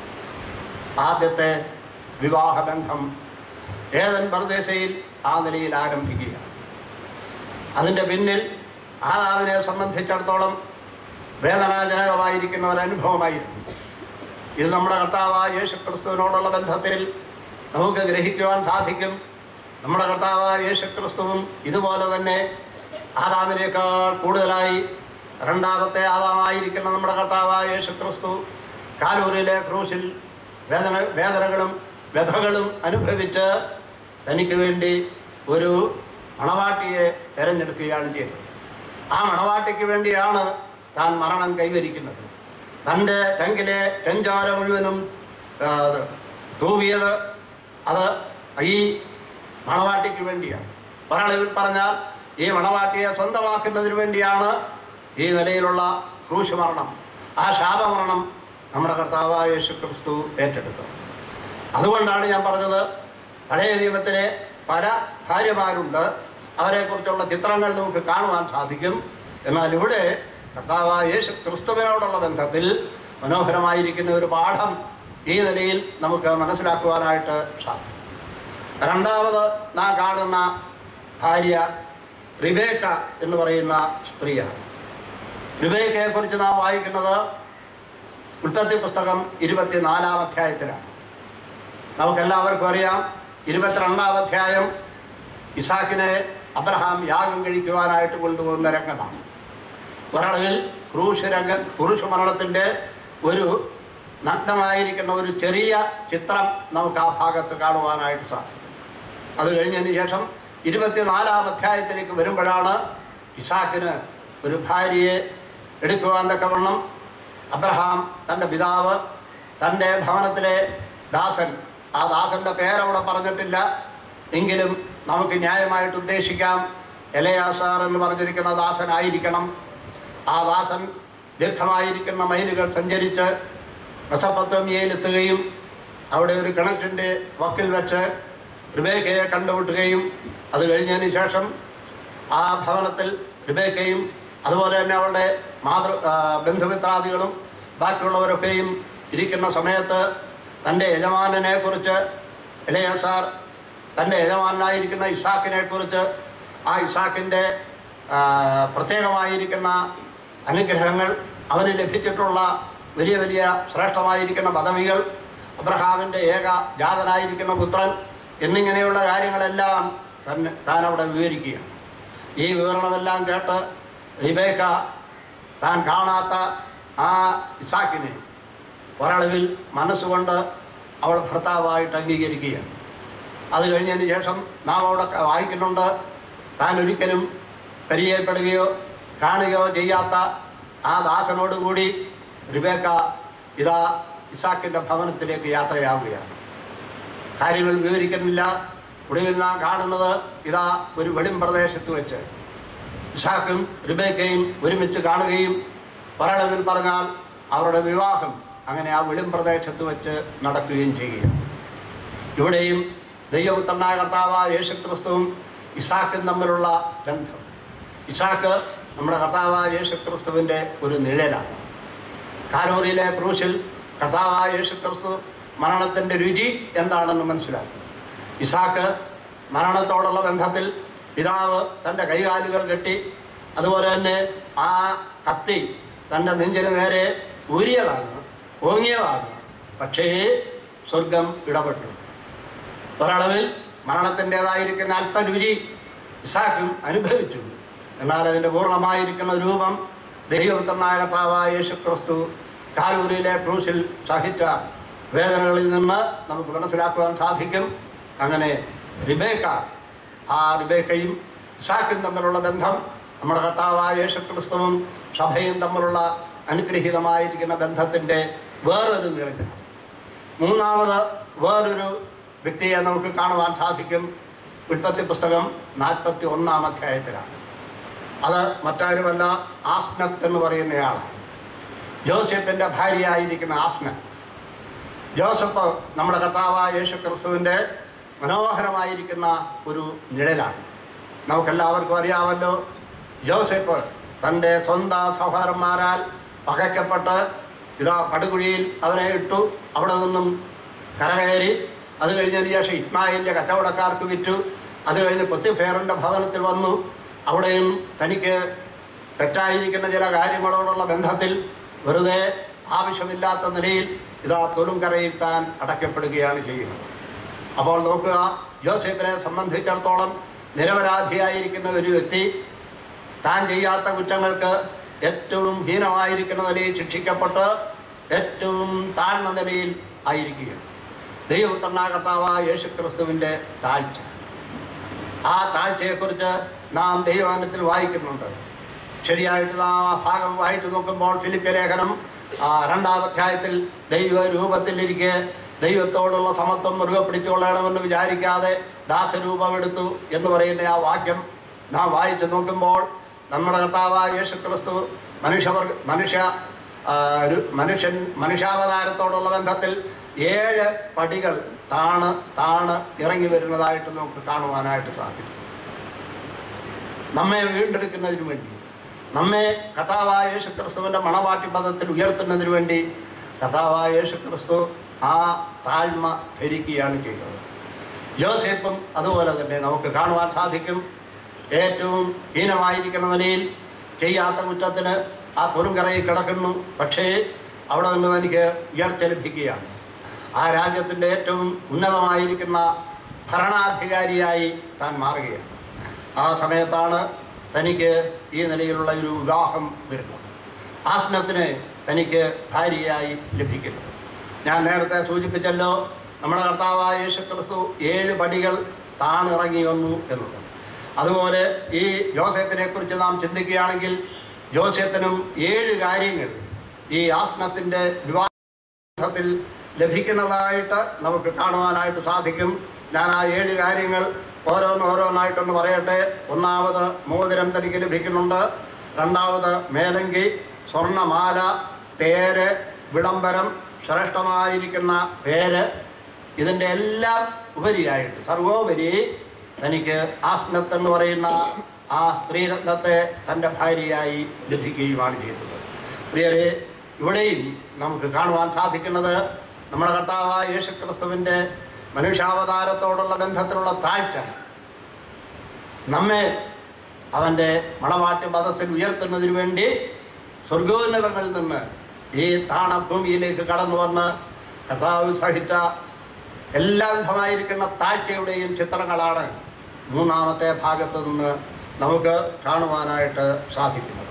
ആദ്യത്തെ വിവാഹബന്ധം ഏതൻ പ്രദേശയിൽ ആ നിലയിൽ ആരംഭിക്കുകയാണ് അതിൻ്റെ പിന്നിൽ ആദാവിനെ സംബന്ധിച്ചിടത്തോളം വേദനാജനകമായിരിക്കുന്ന ഒരു അനുഭവമായിരുന്നു ഇത് നമ്മുടെ കർത്താവായ യേശു ക്രിസ്തുവിനോടുള്ള ബന്ധത്തിൽ നമുക്ക് ഗ്രഹിക്കുവാൻ സാധിക്കും നമ്മുടെ കർത്താവായ യേശു ക്രിസ്തുവും ഇതുപോലെ തന്നെ ആദാമിനേക്കാൾ കൂടുതലായി രണ്ടാമത്തെ ആദാമായിരിക്കുന്ന നമ്മുടെ കർത്താവായ യേശു ക്രിസ്തു കാലൂരിലെ ക്രൂശിൽ വേദന വേദനകളും വ്യഥകളും അനുഭവിച്ച് തനിക്ക് വേണ്ടി ഒരു മണവാട്ടിയെ തിരഞ്ഞെടുക്കുകയാണ് ചെയ്തത് ആ മണവാട്ടിക്ക് വേണ്ടിയാണ് താൻ മരണം കൈവരിക്കുന്നത് തൻ്റെ ടെങ്കിലെ ചെഞ്ചാര മുഴുവനും ആ, തൂവിയത് അത് ഈ മണവാട്ടിക്ക് വേണ്ടിയാണ് ഒരളവിൽ പറഞ്ഞാൽ ഈ മണവാട്ടിയെ സ്വന്തമാക്കുന്നതിന് വേണ്ടിയാണ് ഈ നിലയിലുള്ള ക്രൂശ് മരണം ആ ശാപമരണം നമ്മുടെ കർത്താവായ യേശു ക്രിസ്തു ഏറ്റെടുത്തത് അതുകൊണ്ടാണ് ഞാൻ പറഞ്ഞത് പഴയ നിയമത്തിലെ പല ഭാര്യമാരുണ്ട് അവരെക്കുറിച്ചുള്ള ചിത്രങ്ങൾ നമുക്ക് കാണുവാൻ സാധിക്കും എന്നാൽ ഇവിടെ കർത്താവായ യേശു ക്രിസ്തുവിനോടുള്ള ബന്ധത്തിൽ മനോഹരമായിരിക്കുന്ന ഒരു പാഠം ഈ നിലയിൽ നമുക്ക് മനസ്സിലാക്കുവാനായിട്ട് സാധിക്കും രണ്ടാമത് നാം കാണുന്ന ഭാര്യ റിബേക്ക എന്ന് പറയുന്ന സ്ത്രീയാണ് റിബേക്കയെക്കുറിച്ച് നാം വായിക്കുന്നത് ഉൽപ്പത്തി പുസ്തകം ഇരുപത്തിനാലാം അധ്യായത്തിലാണ് നമുക്കെല്ലാവർക്കും അറിയാം ഇരുപത്തിരണ്ടാം അധ്യായം ഇസാക്കിനെ അബ്രഹാം യാഗം കഴിക്കുവാനായിട്ട് കൊണ്ടുപോകുന്ന രംഗമാണ് ഒരളവിൽ ക്രൂശ് രംഗ ക്രൂശ് മരണത്തിൻ്റെ ഒരു നഗ്നമായിരിക്കുന്ന ഒരു ചെറിയ ചിത്രം നമുക്ക് ആ ഭാഗത്ത് കാണുവാനായിട്ട് സാധിക്കും അത് കഴിഞ്ഞതിന് ശേഷം ഇരുപത്തിനാലാം അധ്യായത്തിലേക്ക് വരുമ്പോഴാണ് ഇസാക്കിന് ഒരു ഭാര്യയെ എടുക്കുവാൻ തക്കവണ്ണം അബ്രഹാം തൻ്റെ പിതാവ് തൻ്റെ ഭവനത്തിലെ ദാസൻ ആ ദാസൻ്റെ പേരവിടെ പറഞ്ഞിട്ടില്ല എങ്കിലും നമുക്ക് ന്യായമായിട്ട് ഉദ്ദേശിക്കാം എലയാസാർ എന്ന് പറഞ്ഞിരിക്കുന്ന ദാസനായിരിക്കണം ആ ദാസൻ ദീർഘമായിരിക്കുന്ന മൈലുകൾ സഞ്ചരിച്ച് മെസപ്പത്തോമിയയിലെത്തുകയും അവിടെ ഒരു കിണറ്റിൻ്റെ വക്കിൽ വെച്ച് റിബേക്കയെ കണ്ടുമുട്ടുകയും അത് കഴിഞ്ഞതിന് ശേഷം ആ ഭവനത്തിൽ റിബേക്കയും അതുപോലെ തന്നെ അവളുടെ മാതൃ ആ, ബന്ധുമിത്രാദികളും ബാക്കിയുള്ളവരൊക്കെയും ഇരിക്കുന്ന സമയത്ത് തൻ്റെ യജമാനനെ കുറിച്ച് ഇലയസാർ തൻ്റെ യജമാനായിരിക്കുന്ന ഇസാക്കിനെ കുറിച്ച് ആ ഇസാക്കിൻ്റെ ആ, പ്രത്യേകമായിരിക്കുന്ന അനുഗ്രഹങ്ങൾ അവന് ലഭിച്ചിട്ടുള്ള വലിയ വലിയ ശ്രേഷ്ഠമായിരിക്കുന്ന പദവികൾ അബ്രഹാമിൻ്റെ ഏക ജാതനായിരിക്കുന്ന പുത്രൻ എന്നിങ്ങനെയുള്ള കാര്യങ്ങളെല്ലാം തന്നെ താൻ അവിടെ വിവരിക്കുകയാണ് ഈ വിവരണമെല്ലാം കേട്ട് റിബേക്ക താൻ കാണാത്ത ആ ഇസാക്കിനെ ഒരളവിൽ മനസ്സുകൊണ്ട് അവൾ ഭർത്താവായിട്ട് അംഗീകരിക്കുകയാണ് അത് കഴിഞ്ഞതിന് ശേഷം നാം അവിടെ വായിക്കുന്നുണ്ട് താൻ ഒരിക്കലും പരിചയപ്പെടുകയോ കാണുകയോ ചെയ്യാത്ത ആ ദാസനോട് കൂടി റിബേക്ക ഇതാ ഇസാക്കിൻ്റെ ഭവനത്തിലേക്ക് യാത്രയാവുകയാണ് കാര്യങ്ങൾ വിവരിക്കുന്നില്ല ഒടുവിൽ നാം കാണുന്നത് ഇതാ ഒരു വെളിം പ്രദേശത്ത് വെച്ച് ഇസാക്കും റിബേക്കയും ഒരുമിച്ച് കാണുകയും ഒരളവിൽ പറഞ്ഞാൽ അവരുടെ വിവാഹം അങ്ങനെ ആ വെളിം പ്രദേശത്ത് വെച്ച് നടക്കുകയും ചെയ്യുകയാണ് ഇവിടെയും ദൈവപുത്രനായ കർത്താവായ യേശുക്രിസ്തുവും ഇസാക്കും തമ്മിലുള്ള ബന്ധം ഇസാക്ക് നമ്മുടെ കർത്താവായ യേശുക്രിസ്തുവിൻ്റെ ഒരു നിഴലാണ് കാലോറിയിലെ ക്രൂശിൽ കർത്താവായ യേശുക്രിസ്തു മരണത്തിൻ്റെ രുചി എന്താണെന്ന് മനസ്സിലാക്കി ഇസാക്ക് മരണത്തോടുള്ള ബന്ധത്തിൽ പിതാവ് തൻ്റെ കൈകാലുകൾ കെട്ടി അതുപോലെ തന്നെ ആ കത്തി തൻ്റെ നെഞ്ചിന് നേരെ ഊരിയതാണ് ഓങ്ങിയതാണ് പക്ഷേ സ്വർഗം ഇടപെട്ടു ഒരളവിൽ മരണത്തിൻ്റെതായിരിക്കുന്ന അല്പരുചി ഇസാക്കും അനുഭവിച്ചു എന്നാൽ അതിൻ്റെ പൂർണ്ണമായിരിക്കുന്ന രൂപം ദൈവപുത്രനായ കർത്താവായ യേശു ക്രിസ്തു കാലൂരിലെ ക്രൂശിൽ സഹിച്ച വേദനകളിൽ നിന്ന് നമുക്ക് മനസ്സിലാക്കുവാൻ സാധിക്കും അങ്ങനെ റിബേക്ക ആ റിബേക്കയും ഇസാക്കും തമ്മിലുള്ള ബന്ധം നമ്മുടെ കർത്താവായ യേശു ക്രിസ്തുവും സഭയും തമ്മിലുള്ള അനുഗ്രഹീതമായിരിക്കുന്ന ബന്ധത്തിൻ്റെ വേറൊരു നിഴലാണ് മൂന്നാമത് വേറൊരു വ്യക്തിയെ നമുക്ക് കാണുവാൻ സാധിക്കും ഉൽപ്പത്തി പുസ്തകം നാൽപ്പത്തി ഒന്നാം അധ്യായത്തിലാണ് അത് മറ്റാരുമല്ല ആസ്നത്ത് എന്ന് പറയുന്നയാളാണ് ജോസഫിൻ്റെ ഭാര്യയായിരിക്കുന്ന ആസ്നത്ത് ജോസഫ് നമ്മുടെ കർത്താവായ യേശു ക്രിസ്തുവിൻ്റെ മനോഹരമായിരിക്കുന്ന ഒരു നിഴലാണ് നമുക്കെല്ലാവർക്കും അറിയാമല്ലോ ജോസഫ് തൻ്റെ സ്വന്തം സഹോദരന്മാരാൽ പകയ്ക്കപ്പെട്ട് ഇതാ പടുകുഴിയിൽ അവനെ ഇട്ടു അവിടെ നിന്നും കരകയറി അത് കഴിഞ്ഞതിന് ശേഷം ഇസ്മായിലിൻ്റെ കച്ചവടക്കാർക്ക് വിറ്റു അത് കഴിഞ്ഞ് പൊത്തിഫേറിൻ്റെ ഭവനത്തിൽ വന്നു അവിടെയും തനിക്ക് തെറ്റായിരിക്കുന്ന ചില കാര്യങ്ങളോടുള്ള ബന്ധത്തിൽ വെറുതെ ആവശ്യമില്ലാത്ത നിലയിൽ ഇതാ തൊലുംകരയിൽ താൻ അടയ്ക്കപ്പെടുകയാണ് ചെയ്യുന്നത് അപ്പോൾ നോക്കുക യോസേഫിനെ സംബന്ധിച്ചിടത്തോളം നിരപരാധിയായിരിക്കുന്ന ഒരു വ്യക്തി താൻ ചെയ്യാത്ത കുറ്റങ്ങൾക്ക് ഏറ്റവും ഹീനമായിരിക്കുന്ന നിലയിൽ ശിക്ഷിക്കപ്പെട്ട് ഏറ്റവും താഴ്ന്ന നിലയിൽ ആയിരിക്കുകയാണ് ദൈവപുത്രനായ കർത്താവായ യേശു ക്രിസ്തുവിൻ്റെ താഴ്ച ആ താഴ്ചയെക്കുറിച്ച് നാം ദൈവവചനത്തിൽ വായിക്കുന്നുണ്ട് ശരിയായിട്ട് നാം ആ ഭാഗം വായിച്ചു നോക്കുമ്പോൾ ഫിലിപ്പ് ലേഖനം ആ, രണ്ടാം അധ്യായത്തിൽ ദൈവ രൂപത്തിലിരിക്കെ ദൈവത്തോടുള്ള സമത്വം മുറുകെ പിടിച്ചുകൊള്ളണമെന്ന് വിചാരിക്കാതെ ദാസരൂപമെടുത്തു എന്ന് പറയുന്ന ആ വാക്യം നാം വായിച്ചു നോക്കുമ്പോൾ നമ്മുടെ കർത്താവായ യേശു ക്രിസ്തു മനുഷ്യവർഗ മനുഷ്യ ആ, ഒരു മനുഷ്യൻ മനുഷ്യാവതാരത്തോടുള്ള ബന്ധത്തിൽ ഏഴ് പടികൾ താണ് താണ് ഇറങ്ങി വരുന്നതായിട്ട് നമുക്ക് കാണുവാനായിട്ട് സാധിക്കും നമ്മെ വീണ്ടെടുക്കുന്നതിന് വേണ്ടി നമ്മെ കഥാവായ യേശു ക്രിസ്തുവിൻ്റെ മണവാട്ടി പദത്തിൽ ഉയർത്തുന്നതിന് വേണ്ടി കഥാവായ യേശു ക്രിസ്തു ആ താഴ്മ ധരിക്കുകയാണ് ചെയ്തത് യോസേപ്പും അതുപോലെ തന്നെ നമുക്ക് കാണുവാൻ സാധിക്കും ഏറ്റവും ഹീനമായിരിക്കുന്ന നിലയിൽ ചെയ്യാത്ത കുറ്റത്തിന് ആ തുറുങ്കരയിൽ കിടക്കുന്നു പക്ഷേ അവിടെ നിന്ന് തനിക്ക് ഉയർച്ച ലഭിക്കുകയാണ് ആ രാജ്യത്തിൻ്റെ ഏറ്റവും ഉന്നതമായിരിക്കുന്ന ഭരണാധികാരിയായി താൻ മാറുകയാണ് ആ സമയത്താണ് തനിക്ക് ഈ നിലയിലുള്ള ഒരു വിവാഹം വരുന്നത് ആസ്നത്തിന് തനിക്ക് ഭാര്യയായി ലഭിക്കുന്നത് ഞാൻ നേരത്തെ സൂചിപ്പിച്ചല്ലോ നമ്മുടെ കർത്താവായ യേശു ക്രിസ്തു ഏഴ് പടികൾ താണിറങ്ങി വന്നു എന്നുള്ളത് അതുപോലെ ഈ ജോസഫിനെ കുറിച്ച് നാം ചിന്തിക്കുകയാണെങ്കിൽ ജോസഫിനും ഏഴ് കാര്യങ്ങൾ ഈ ആസനത്തിൻ്റെ വിവാഹത്തിൽ ലഭിക്കുന്നതായിട്ട് നമുക്ക് കാണുവാനായിട്ട് സാധിക്കും ഞാൻ ആ ഏഴ് കാര്യങ്ങൾ ഓരോന്ന് ഓരോന്നായിട്ടൊന്ന് പറയട്ടെ ഒന്നാമത് മോതിരം തനിക്ക് ലഭിക്കുന്നുണ്ട് രണ്ടാമത് മേലങ്കി സ്വർണ്ണമാല തേര് വിളംബരം ശ്രേഷ്ഠമായിരിക്കുന്ന പേര് ഇതിൻ്റെ എല്ലാം ഉപരിയായിട്ട് സർവോപരി തനിക്ക് ആസ്നത്ത് എന്ന് പറയുന്ന ആ സ്ത്രീരത്നത്തെ തൻ്റെ ഭാര്യയായി ലഭിക്കുകയുമാണ് ചെയ്തത് പ്രിയരെ ഇവിടെയും നമുക്ക് കാണുവാൻ സാധിക്കുന്നത് നമ്മുടെ കർത്താവായ യേശുക്രിസ്തുവിൻ്റെ മനുഷ്യാവതാരത്തോടുള്ള ബന്ധത്തിലുള്ള താഴ്ച നമ്മെ അവൻ്റെ മണവാട്ടി പദത്തിൽ ഉയർത്തുന്നതിന് വേണ്ടി സ്വർഗോന്നതങ്ങളിൽ നിന്ന് ഈ താണഭൂമിയിലേക്ക് കടന്നു വന്ന് കർത്താവ് സഹിച്ച എല്ലാവിധമായിരിക്കുന്ന താഴ്ചയുടെയും ചിത്രങ്ങളാണ് മൂന്നാമത്തെ ഭാഗത്ത് നിന്ന് നമുക്ക് കാണുവാനായിട്ട് സാധിക്കുന്നത്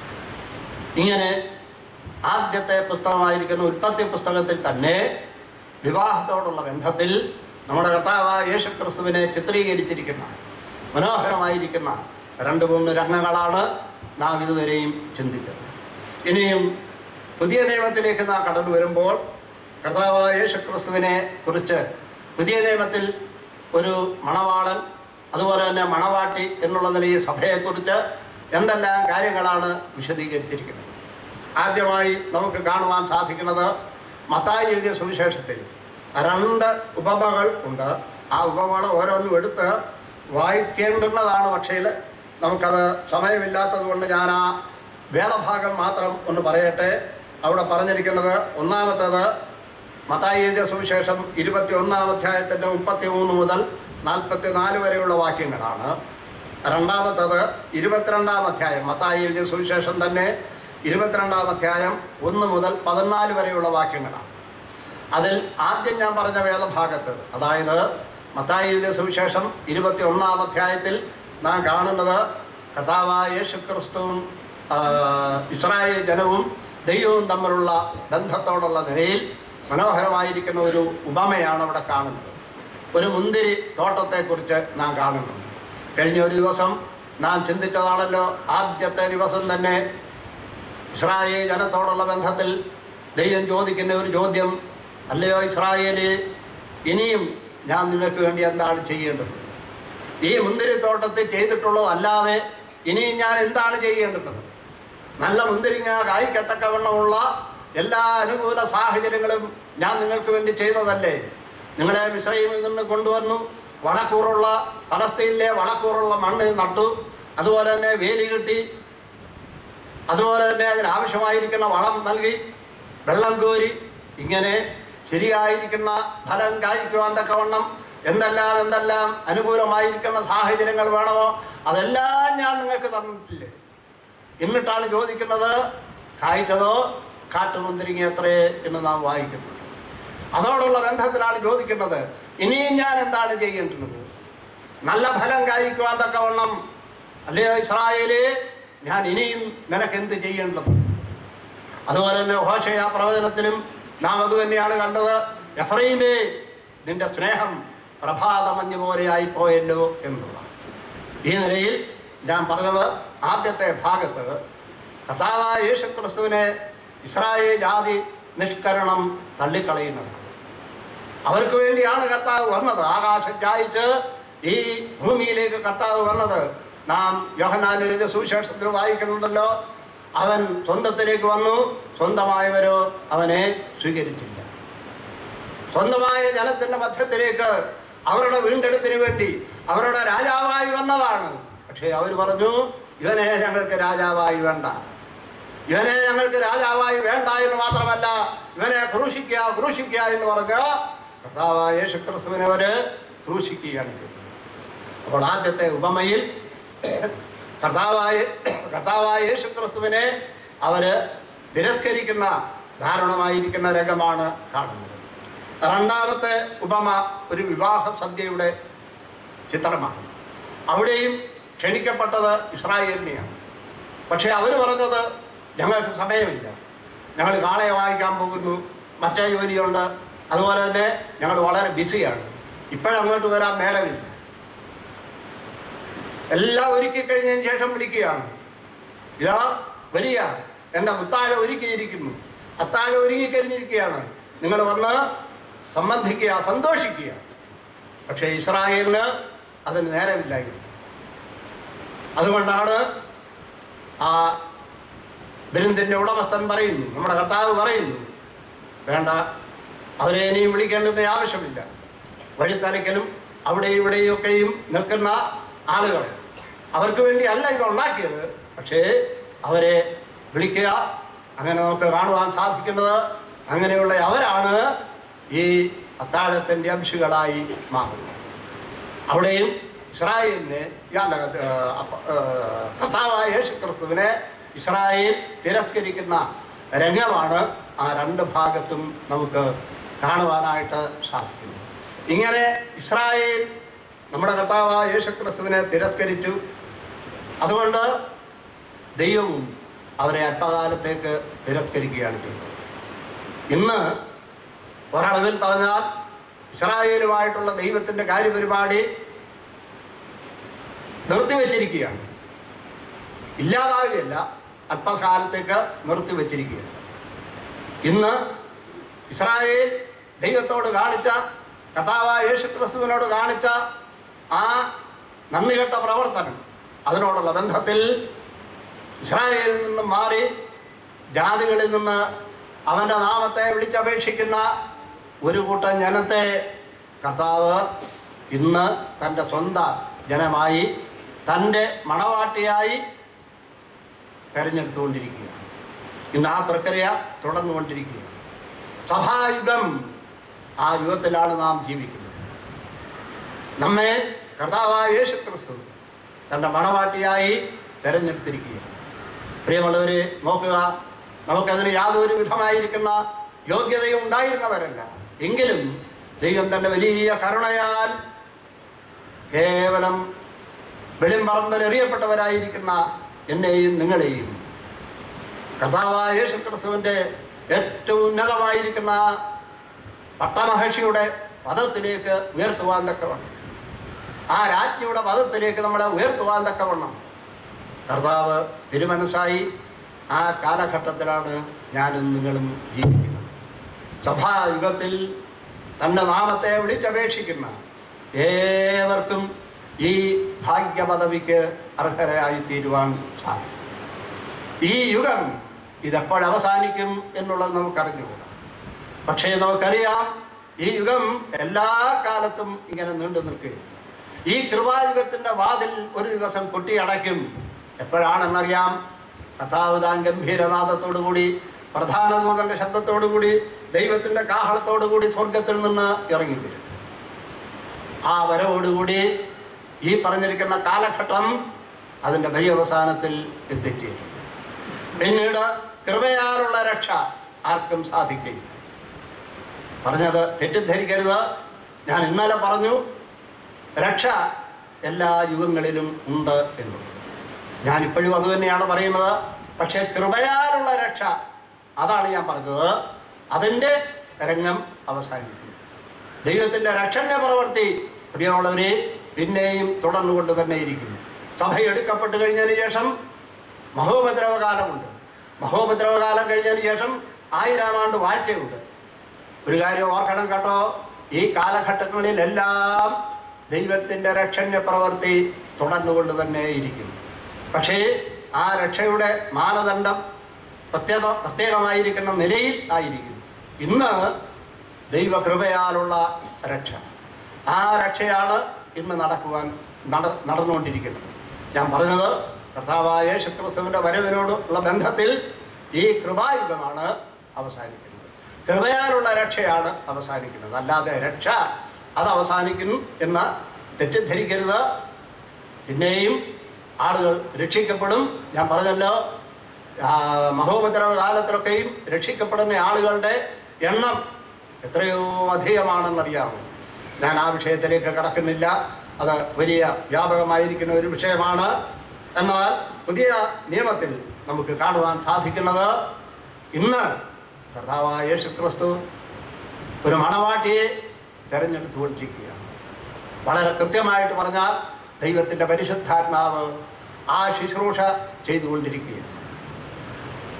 ഇങ്ങനെ ആദ്യത്തെ പുസ്തകമായിരിക്കുന്ന ഉൽപ്പത്തി പുസ്തകത്തിൽ തന്നെ വിവാഹത്തോടുള്ള ബന്ധത്തിൽ നമ്മുടെ കർത്താവായ യേശു ക്രിസ്തുവിനെ ചിത്രീകരിച്ചിരിക്കുന്ന മനോഹരമായിരിക്കുന്ന രണ്ട് മൂന്ന് രംഗങ്ങളാണ് നാം ഇതുവരെയും ചിന്തിച്ചത് ഇനിയും പുതിയ നിയമത്തിലേക്ക് നാം കടന്നു വരുമ്പോൾ കർത്താവായ യേശു ക്രിസ്തുവിനെ കുറിച്ച് പുതിയ നിയമത്തിൽ ഒരു മണവാളൻ അതുപോലെ തന്നെ മണവാട്ടി എന്നുള്ള നിലയിൽ സഭയെക്കുറിച്ച് എന്തെല്ലാം കാര്യങ്ങളാണ് വിശദീകരിച്ചിരിക്കുന്നത് ആദ്യമായി നമുക്ക് കാണുവാൻ സാധിക്കുന്നത് മത്തായി എഴുതിയ സുവിശേഷത്തിൽ രണ്ട് ഉപമകൾ ഉണ്ട് ആ ഉപമകൾ ഓരോന്നും എടുത്ത് വായിക്കേണ്ടുന്നതാണ് പക്ഷേ നമുക്കത് സമയമില്ലാത്തത് കൊണ്ട് ഞാൻ ആ വേദഭാഗം മാത്രം ഒന്ന് പറയട്ടെ അവിടെ പറഞ്ഞിരിക്കുന്നത് ഒന്നാമത്തേത് മത്തായി എഴുതിയ സുവിശേഷം ഇരുപത്തി ഒന്നാം അധ്യായത്തിൻ്റെ മുപ്പത്തി മൂന്ന് മുതൽ നാൽപ്പത്തി നാല് വരെയുള്ള വാക്യങ്ങളാണ് രണ്ടാമത്തത് ഇരുപത്തിരണ്ടാം അധ്യായം മത്തായി എഴുതിയ സുവിശേഷം തന്നെ ഇരുപത്തിരണ്ടാം അധ്യായം ഒന്ന് മുതൽ പതിനാല് വരെയുള്ള വാക്യങ്ങളാണ് അതിൽ ആദ്യം ഞാൻ പറഞ്ഞ വേദഭാഗത്ത് അതായത് മത്തായി എഴുതിയ സുവിശേഷം ഇരുപത്തി ഒന്നാം അധ്യായത്തിൽ നാം കാണുന്നത് കഥാവായ യേശു ക്രിസ്തുവും ആ, ഇസ്രായേൽ ജനവും ദൈവവും തമ്മിലുള്ള ബന്ധത്തോടുള്ള നിലയിൽ മനോഹരമായിരിക്കുന്ന ഒരു ഉപമയാണ് അവിടെ കാണുന്നത് ഒരു മുന്തിരി തോട്ടത്തെക്കുറിച്ച് നാം കാണുന്നുണ്ട് കഴിഞ്ഞ ഒരു ദിവസം നാം ചിന്തിച്ചതാണല്ലോ ആദ്യത്തെ ദിവസം തന്നെ ഇസ്രായേൽ ജനത്തോടുള്ള ബന്ധത്തിൽ ദൈവം ചോദിക്കുന്ന ഒരു ചോദ്യം അല്ലയോ ഇസ്രായേല് ഇനിയും ഞാൻ നിങ്ങൾക്ക് വേണ്ടി എന്താണ് ചെയ്യേണ്ടത് ഈ മുന്തിരിത്തോട്ടത്തിൽ ചെയ്തിട്ടുള്ളത് അല്ലാതെ ഇനിയും ഞാൻ എന്താണ് ചെയ്യേണ്ടത് നല്ല മുന്തിരിങ്ങ കായ്ക്കത്തക്കവണ്ണമുള്ള എല്ലാ അനുകൂല സാഹചര്യങ്ങളും ഞാൻ നിങ്ങൾക്ക് വേണ്ടി ചെയ്തതല്ലേ നിങ്ങളെ മിശ്രയിൽ നിന്ന് കൊണ്ടുവന്നു വളക്കൂറുള്ള പലസ്തീനിലെ വളക്കൂറുള്ള മണ്ണ് നട്ടു അതുപോലെ തന്നെ വേലി കെട്ടി അതുപോലെ തന്നെ അതിനാവശ്യമായിരിക്കുന്ന വളം നൽകി വെള്ളം കോരി ഇങ്ങനെ ശരിയായിരിക്കുന്ന ഫലം കായ്ക്കുവാൻ തക്കവണ്ണം എന്തെല്ലാം എന്തെല്ലാം അനുകൂലമായിരിക്കുന്ന സാഹചര്യങ്ങൾ വേണമോ അതെല്ലാം ഞാൻ നിങ്ങൾക്ക് തന്നിട്ടില്ലേ എന്നിട്ടാണ് ചോദിക്കുന്നത് കായ്ച്ചതോ കാട്ടുമുന്തിരിങ്ങ എത്രയേ എന്ന് നാം വായിക്കുന്നു അതോടുള്ള ബന്ധത്തിലാണ് ചോദിക്കുന്നത് ഇനിയും ഞാൻ എന്താണ് ചെയ്യേണ്ടത് നല്ല ഫലം കായ്ക്കുവാൻ തക്കവണ്ണം അല്ലയോ ഇസ്രായേലേ ഞാൻ ഇനിയും നിനക്ക് എന്ത് ചെയ്യേണ്ടത് അതുപോലെ തന്നെ ഹോഷയ പ്രവചനത്തിലും നാം അത് തന്നെയാണ് കണ്ടത് എഫ്രൈമേ നിന്റെ സ്നേഹം പ്രഭാതമഞ്ഞ് പോലെയായി പോയല്ലോ എന്നുള്ള ഈ നിലയിൽ ഞാൻ പറഞ്ഞത് ആദ്യത്തെ ഭാഗത്ത് കർത്താവായ യേശു ക്രിസ്തുവിനെ ഇസ്രായേൽ ജാതി നിഷ്കരണം തള്ളിക്കളയുന്നത് അവർക്ക് വേണ്ടിയാണ് കർത്താവ് വന്നത് ആകാശം ചായിച്ച് ഈ ഭൂമിയിലേക്ക് കർത്താവ് വന്നത് നാം യോഹന്നാൻ എഴുതിയ സുവിശേഷത്തിൽ വായിക്കുന്നുണ്ടല്ലോ അവൻ സ്വന്തത്തിലേക്ക് വന്നു സ്വന്തമായവരോ അവനെ സ്വീകരിച്ചില്ല സ്വന്തമായ ജനത്തിന്റെ മധ്യത്തിലേക്ക് അവരുടെ വീണ്ടെടുപ്പിന് വേണ്ടി അവരുടെ രാജാവായി വന്നതാണ് പക്ഷേ അവർ പറഞ്ഞു ഇവനെ ഞങ്ങൾക്ക് രാജാവായി വേണ്ട ഇവനെ ഞങ്ങൾക്ക് രാജാവായി വേണ്ട എന്ന് മാത്രമല്ല ഇവനെ ക്രൂശിക്കുക ക്രൂശിക്കുക എന്ന് പറഞ്ഞ് കർത്താവായ യേശു ക്രിസ്തുവിനെ അവര് ക്രൂശിക്കുകയാണ് ചെയ്തത് അപ്പോൾ ആദ്യത്തെ ഉപമയിൽ കർത്താവായ കർത്താവായ യേശു ക്രിസ്തുവിനെ അവര് തിരസ്കരിക്കുന്ന ധാരണമായിരിക്കുന്ന രംഗമാണ് കാണുന്നത് രണ്ടാമത്തെ ഉപമ ഒരു വിവാഹ സദ്യയുടെ ചിത്രമാണ് അവിടെയും ക്ഷണിക്കപ്പെട്ടത് ഇസ്രായേലിനെയാണ് പക്ഷേ അവർ പറഞ്ഞത് ഞങ്ങൾക്ക് സമയമില്ല ഞങ്ങൾ കാളയെ വാങ്ങിക്കാൻ പോകുന്നു മറ്റേ ജോലിയുണ്ട് അതുപോലെ തന്നെ ഞങ്ങൾ വളരെ ബിസിയാണ് ഇപ്പോഴങ്ങോട്ട് വരാൻ നേരമില്ല എല്ലാം ഒരുക്കി കഴിഞ്ഞതിന് ശേഷം വിളിക്കുകയാണ് ഇതാ വരിക എൻ്റെ മുത്താഴ ഒരുക്കിയിരിക്കുന്നു അത്താഴ ഒരുങ്ങിക്കഴിഞ്ഞിരിക്കുകയാണ് നിങ്ങൾ വന്ന് സംബന്ധിക്കുക സന്തോഷിക്കുക പക്ഷേ ഇസ്രായേലിന് അതിന് നേരമില്ലായിരുന്നു അതുകൊണ്ടാണ് ആ ബിരുന്തിൻ്റെ ഉടമസ്ഥൻ പറയുന്നു നമ്മുടെ കർത്താവ് പറയുന്നു വേണ്ട അവരെ ഇനിയും വിളിക്കേണ്ടതിന് ആവശ്യമില്ല വഴിത്തലയ്ക്കലും അവിടെ ഇവിടെയും ഒക്കെയും നിൽക്കുന്ന ആളുകളെ അവർക്ക് വേണ്ടി അല്ല ഇത് ഉണ്ടാക്കിയത് പക്ഷേ അവരെ വിളിക്കുക അങ്ങനെ നമുക്ക് കാണുവാൻ സാധിക്കുന്നത് അങ്ങനെയുള്ള അവരാണ് ഈ അത്താഴത്തിൻ്റെ അംശികളായി മാറുന്നത് അവിടെയും ഇസ്രായേലിനെ അല്ല, ഏ, അപ്പ- ഏ, കർത്താവായ യേശു ക്രിസ്തുവിനെ ഇസ്രായേൽ തിരസ്കരിക്കുന്ന രംഗമാണ് ആ രണ്ട് ഭാഗത്തും നമുക്ക് കാണുവാനായിട്ട് സാധിക്കുന്നത് ഇങ്ങനെ ഇസ്രായേൽ നമ്മുടെ കർത്താവായ യേശു ക്രിസ്തുവിനെ തിരസ്കരിച്ചു അതുകൊണ്ട് ദൈവവും അവരെ അല്പകാലത്തേക്ക് തിരസ്കരിക്കുകയാണ് ചെയ്തത് ഇന്ന് ഒരളവിൽ പറഞ്ഞാൽ ഇസ്രായേലുമായിട്ടുള്ള ദൈവത്തിൻ്റെ കാര്യപരിപാടി നിർത്തിവെച്ചിരിക്കുകയാണ് ഇല്ലാതാവുകയല്ല അല്പകാലത്തേക്ക് നിർത്തിവെച്ചിരിക്കുകയാണ് ഇന്ന് ഇസ്രായേൽ ദൈവത്തോട് കാണിച്ച കഥാവായ യേശു ക്രിസ്തുവിനോട് കാണിച്ച ആ നന്ദികെട്ട പ്രവർത്തനം അതിനോടുള്ള ബന്ധത്തിൽ ഇസ്രായേലിൽ നിന്നും മാറി ജാതികളിൽ നിന്ന് അവൻ്റെ നാമത്തെ വിളിച്ചപേക്ഷിക്കുന്ന ഒരു കൂട്ടം ജനത്തെ കർത്താവ് ഇന്ന് തൻ്റെ സ്വന്തം ജനമായി തൻ്റെ മണവാട്ടിയായി തെരഞ്ഞെടുത്തുകൊണ്ടിരിക്കുകയാണ് ഇന്ന് ആ പ്രക്രിയ തുടർന്നുകൊണ്ടിരിക്കുകയാണ് സഭായുഗം ആ യുഗത്തിലാണ് നാം ജീവിക്കുന്നത് നമ്മെ കർത്താവായ യേശു ക്രിസ്തു തൻ്റെ മണവാട്ടിയായി തെരഞ്ഞെടുത്തിരിക്കുകയാണ് പ്രിയമുള്ളവരെ നോക്കുക നമുക്കതിന് യാതൊരു വിധമായിരിക്കുന്ന യോഗ്യതയും ഉണ്ടായിരുന്നവരല്ല എങ്കിലും ദൈവം തൻ്റെ വലിയ കരുണയാൽ കേവലം വെളിമ്പറമ്പിൽ എറിയപ്പെട്ടവരായിരിക്കുന്ന എന്നെയും നിങ്ങളെയും കർത്താവായ യേശു ക്രിസ്തുവിൻ്റെ ഏറ്റവും ഉന്നതമായിരിക്കുന്ന പട്ടമഹർഷിയുടെ പദത്തിലേക്ക് ഉയർത്തുവാൻ തക്കവണ്ണം ആ രാജ്ഞിയുടെ പദത്തിലേക്ക് നമ്മളെ ഉയർത്തുവാൻ തക്കവണ്ണം കർത്താവ് തിരുമനസ്സായി ആ കാലഘട്ടത്തിലാണ് ഞാനും നിങ്ങളും ജീവിക്കുന്നത് സഭായുഗത്തിൽ തൻ്റെ നാമത്തെ വിളിച്ചപേക്ഷിക്കുന്ന ഏവർക്കും ഈ ഭാഗ്യപദവിക്ക് അർഹരായി തീരുവാൻ സാധിക്കും ഈ യുഗം ഇതെപ്പോഴവസാനിക്കും എന്നുള്ളത് നമുക്കറിഞ്ഞുകൂടാ പക്ഷേ നമുക്കറിയാം ഈ യുഗം എല്ലാ കാലത്തും ഇങ്ങനെ നീണ്ടു നിൽക്കുകയും ഈ കൃപായുഗത്തിന്റെ വാതിൽ ഒരു ദിവസം കൊട്ടിയടയ്ക്കും എപ്പോഴാണെന്നറിയാം കഥാവ് താൻ ഗംഭീരനാഥത്തോടുകൂടി പ്രധാന ദൂതന്റെ ശബ്ദത്തോടുകൂടി ദൈവത്തിന്റെ കാഹളത്തോടുകൂടി സ്വർഗത്തിൽ നിന്ന് ഇറങ്ങി വരും ആ വരവോടുകൂടി ഈ പറഞ്ഞിരിക്കുന്ന കാലഘട്ടം അതിൻ്റെ പര്യവസാനത്തിൽ എത്തിച്ചേരും പിന്നീട് കൃപയാലുള്ള രക്ഷ ആർക്കും സാധിക്കില്ല പറഞ്ഞത് തെറ്റിദ്ധരിക്കരുത് ഞാൻ ഇന്നലെ പറഞ്ഞു രക്ഷ എല്ലാ യുഗങ്ങളിലും ഉണ്ട് എന്നുള്ളത് ഞാൻ ഇപ്പോഴും അത് തന്നെയാണ് പറയുന്നത് പക്ഷേ കൃപയാലുള്ള രക്ഷ അതാണ് ഞാൻ പറഞ്ഞത് അതിൻ്റെ രംഗം അവസാനിക്കുന്നു ദൈവത്തിൻ്റെ രക്ഷണ്യ പ്രവൃത്തി പ്രിയമുള്ളവരെ പിന്നെയും തുടർന്നുകൊണ്ട് തന്നെ ഇരിക്കുന്നു സഭ എടുക്കപ്പെട്ട് കഴിഞ്ഞതിന് ശേഷം മഹോപദ്രവകാലമുണ്ട് മഹോപദ്രവകാലം കഴിഞ്ഞതിന് ശേഷം ആയിരം ആണ്ട് വാഴ്ചയുണ്ട് ഒരു കാര്യം ഓർക്കണം കേട്ടോ ഈ കാലഘട്ടങ്ങളിലെല്ലാം ദൈവത്തിൻ്റെ രക്ഷണ്യ പ്രവൃത്തി തുടർന്നുകൊണ്ട് തന്നെ ഇരിക്കും പക്ഷേ ആ രക്ഷയുടെ മാനദണ്ഡം പ്രത്യേക പ്രത്യേകമായിരിക്കുന്ന നിലയിൽ ആയിരിക്കും ഇന്ന് ദൈവകൃപയാലുള്ള രക്ഷ ആ രക്ഷയാണ് ഇന്ന് നടക്കുവാൻ നട നടന്നുകൊണ്ടിരിക്കുന്നത് ഞാൻ പറഞ്ഞത് കർത്താവായ യേശുക്രിസ്തുവിൻ്റെ വരവിനോടുള്ള ബന്ധത്തിൽ ഈ കൃപായുഗമാണ് അവസാനിക്കുന്നത് കൃപയാലുള്ള രക്ഷയാണ് അവസാനിക്കുന്നത് അല്ലാതെ രക്ഷ അത് അവസാനിക്കുന്നു എന്ന് തെറ്റിദ്ധരിക്കരുത് പിന്നെയും ആളുകൾ രക്ഷിക്കപ്പെടും ഞാൻ പറഞ്ഞല്ലോ ആ, മഹോപദ്രവ കാലത്തിലൊക്കെയും രക്ഷിക്കപ്പെടുന്ന ആളുകളുടെ എണ്ണം എത്രയോ അധികമാണെന്നറിയാമോ ഞാൻ ആ വിഷയത്തിലേക്ക് കടക്കുന്നില്ല അത് വലിയ വ്യാപകമായിരിക്കുന്ന ഒരു വിഷയമാണ് എന്നാൽ പുതിയ നിയമത്തിൽ നമുക്ക് കാണുവാൻ സാധിക്കുന്നത് ഇന്ന് കർത്താവായ യേശു ക്രിസ്തു ഒരു മണവാട്ടിയെ തെരഞ്ഞെടുത്തുകൊണ്ടിരിക്കുകയാണ് വളരെ കൃത്യമായിട്ട് പറഞ്ഞാൽ ദൈവത്തിൻ്റെ പരിശുദ്ധാത്മാവ് ആ ശുശ്രൂഷ ചെയ്തുകൊണ്ടിരിക്കുകയാണ്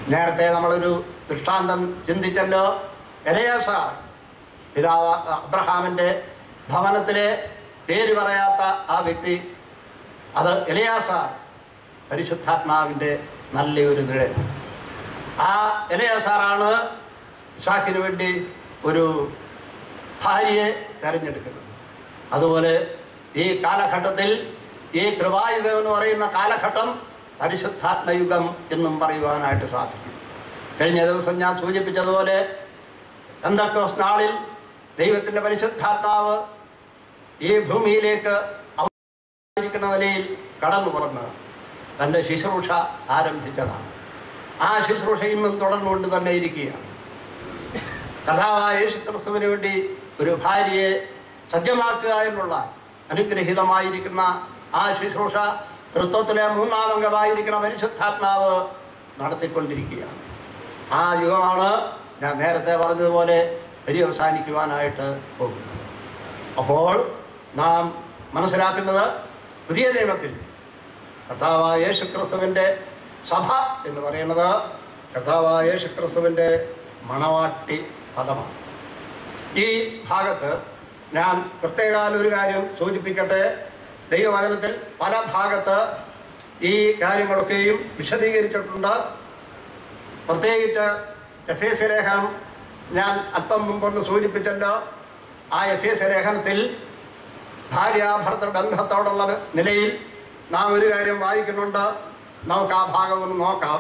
നേരത്തെ നമ്മളൊരു ദൃഷ്ടാന്തം ചിന്തിച്ചല്ലോ എലയാസ പിതാവ് അബ്രഹാമിൻ്റെ ഭവനത്തിലെ പേര് പറയാത്ത ആ വ്യക്തി അത് എലയാസ പരിശുദ്ധാത്മാവിൻ്റെ നല്ലൊരു നിഴൽ ആ എലയാസാറാണ് ഇസാക്കിന് വേണ്ടി ഒരു ഭാര്യയെ തെരഞ്ഞെടുക്കുന്നത് അതുപോലെ ഈ കാലഘട്ടത്തിൽ ഈ കൃപായുഗം എന്ന് പറയുന്ന കാലഘട്ടം പരിശുദ്ധാത്മയുഗം എന്നും പറയുവാനായിട്ട് സാധിക്കും കഴിഞ്ഞ ദിവസം ഞാൻ സൂചിപ്പിച്ചതുപോലെ എന്തൊക്കെ നാളിൽ ദൈവത്തിൻ്റെ പരിശുദ്ധാത്മാവ് ഈ ഭൂമിയിലേക്ക് അവതരിക്കുന്ന നിലയിൽ കടന്നു പുറന്ന് തൻ്റെ ശുശ്രൂഷ ആരംഭിച്ചതാണ് ആ ശുശ്രൂഷ ഇന്നും തുടർന്നുകൊണ്ട് തന്നെ ഇരിക്കുകയാണ് കഥാവായ യേശു ക്രിസ്തുവിന് വേണ്ടി ഒരു ഭാര്യയെ സജ്ജമാക്കുക എന്നുള്ള അനുഗ്രഹീതമായിരിക്കുന്ന ആ ശുശ്രൂഷ തൃത്വത്തിലെ മൂന്നാം അംഗമായിരിക്കുന്ന പരിശുദ്ധാത്മാവ് നടത്തിക്കൊണ്ടിരിക്കുകയാണ് ആ യുഗമാണ് ഞാൻ നേരത്തെ പറഞ്ഞതുപോലെ പര്യവസാനിക്കുവാനായിട്ട് പോകുന്നത് അപ്പോൾ നാം മനസ്സിലാക്കുന്നത് പുതിയ നിയമത്തിൽ കർത്താവായ യേശു ക്രിസ്തുവിൻ്റെ സഭ എന്ന് പറയുന്നത് കർത്താവായ യേശു ക്രിസ്തുവിൻ്റെ മണവാട്ടി പദമാണ് ഈ ഭാഗത്ത് ഞാൻ പ്രത്യേകാല ഒരു കാര്യം സൂചിപ്പിക്കട്ടെ ദൈവവചനത്തിൽ പല ഭാഗത്ത് ഈ കാര്യങ്ങളൊക്കെയും വിശദീകരിച്ചിട്ടുണ്ട് പ്രത്യേകിച്ച് എഫ് എസ് ലേഖനം ഞാൻ അല്പം മുമ്പൊന്ന് സൂചിപ്പിച്ചല്ലോ ആ എഫ് എസ് ലേഖനത്തിൽ ഭാര്യാഭർത്തൃ ബന്ധത്തോടുള്ള നിലയിൽ നാം ഒരു കാര്യം വായിക്കുന്നുണ്ട് നമുക്ക് ആ ഭാഗം ഒന്ന് നോക്കാം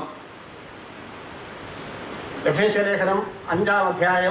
എഫ് എസ് ലേഖനം അഞ്ചാം അധ്യായം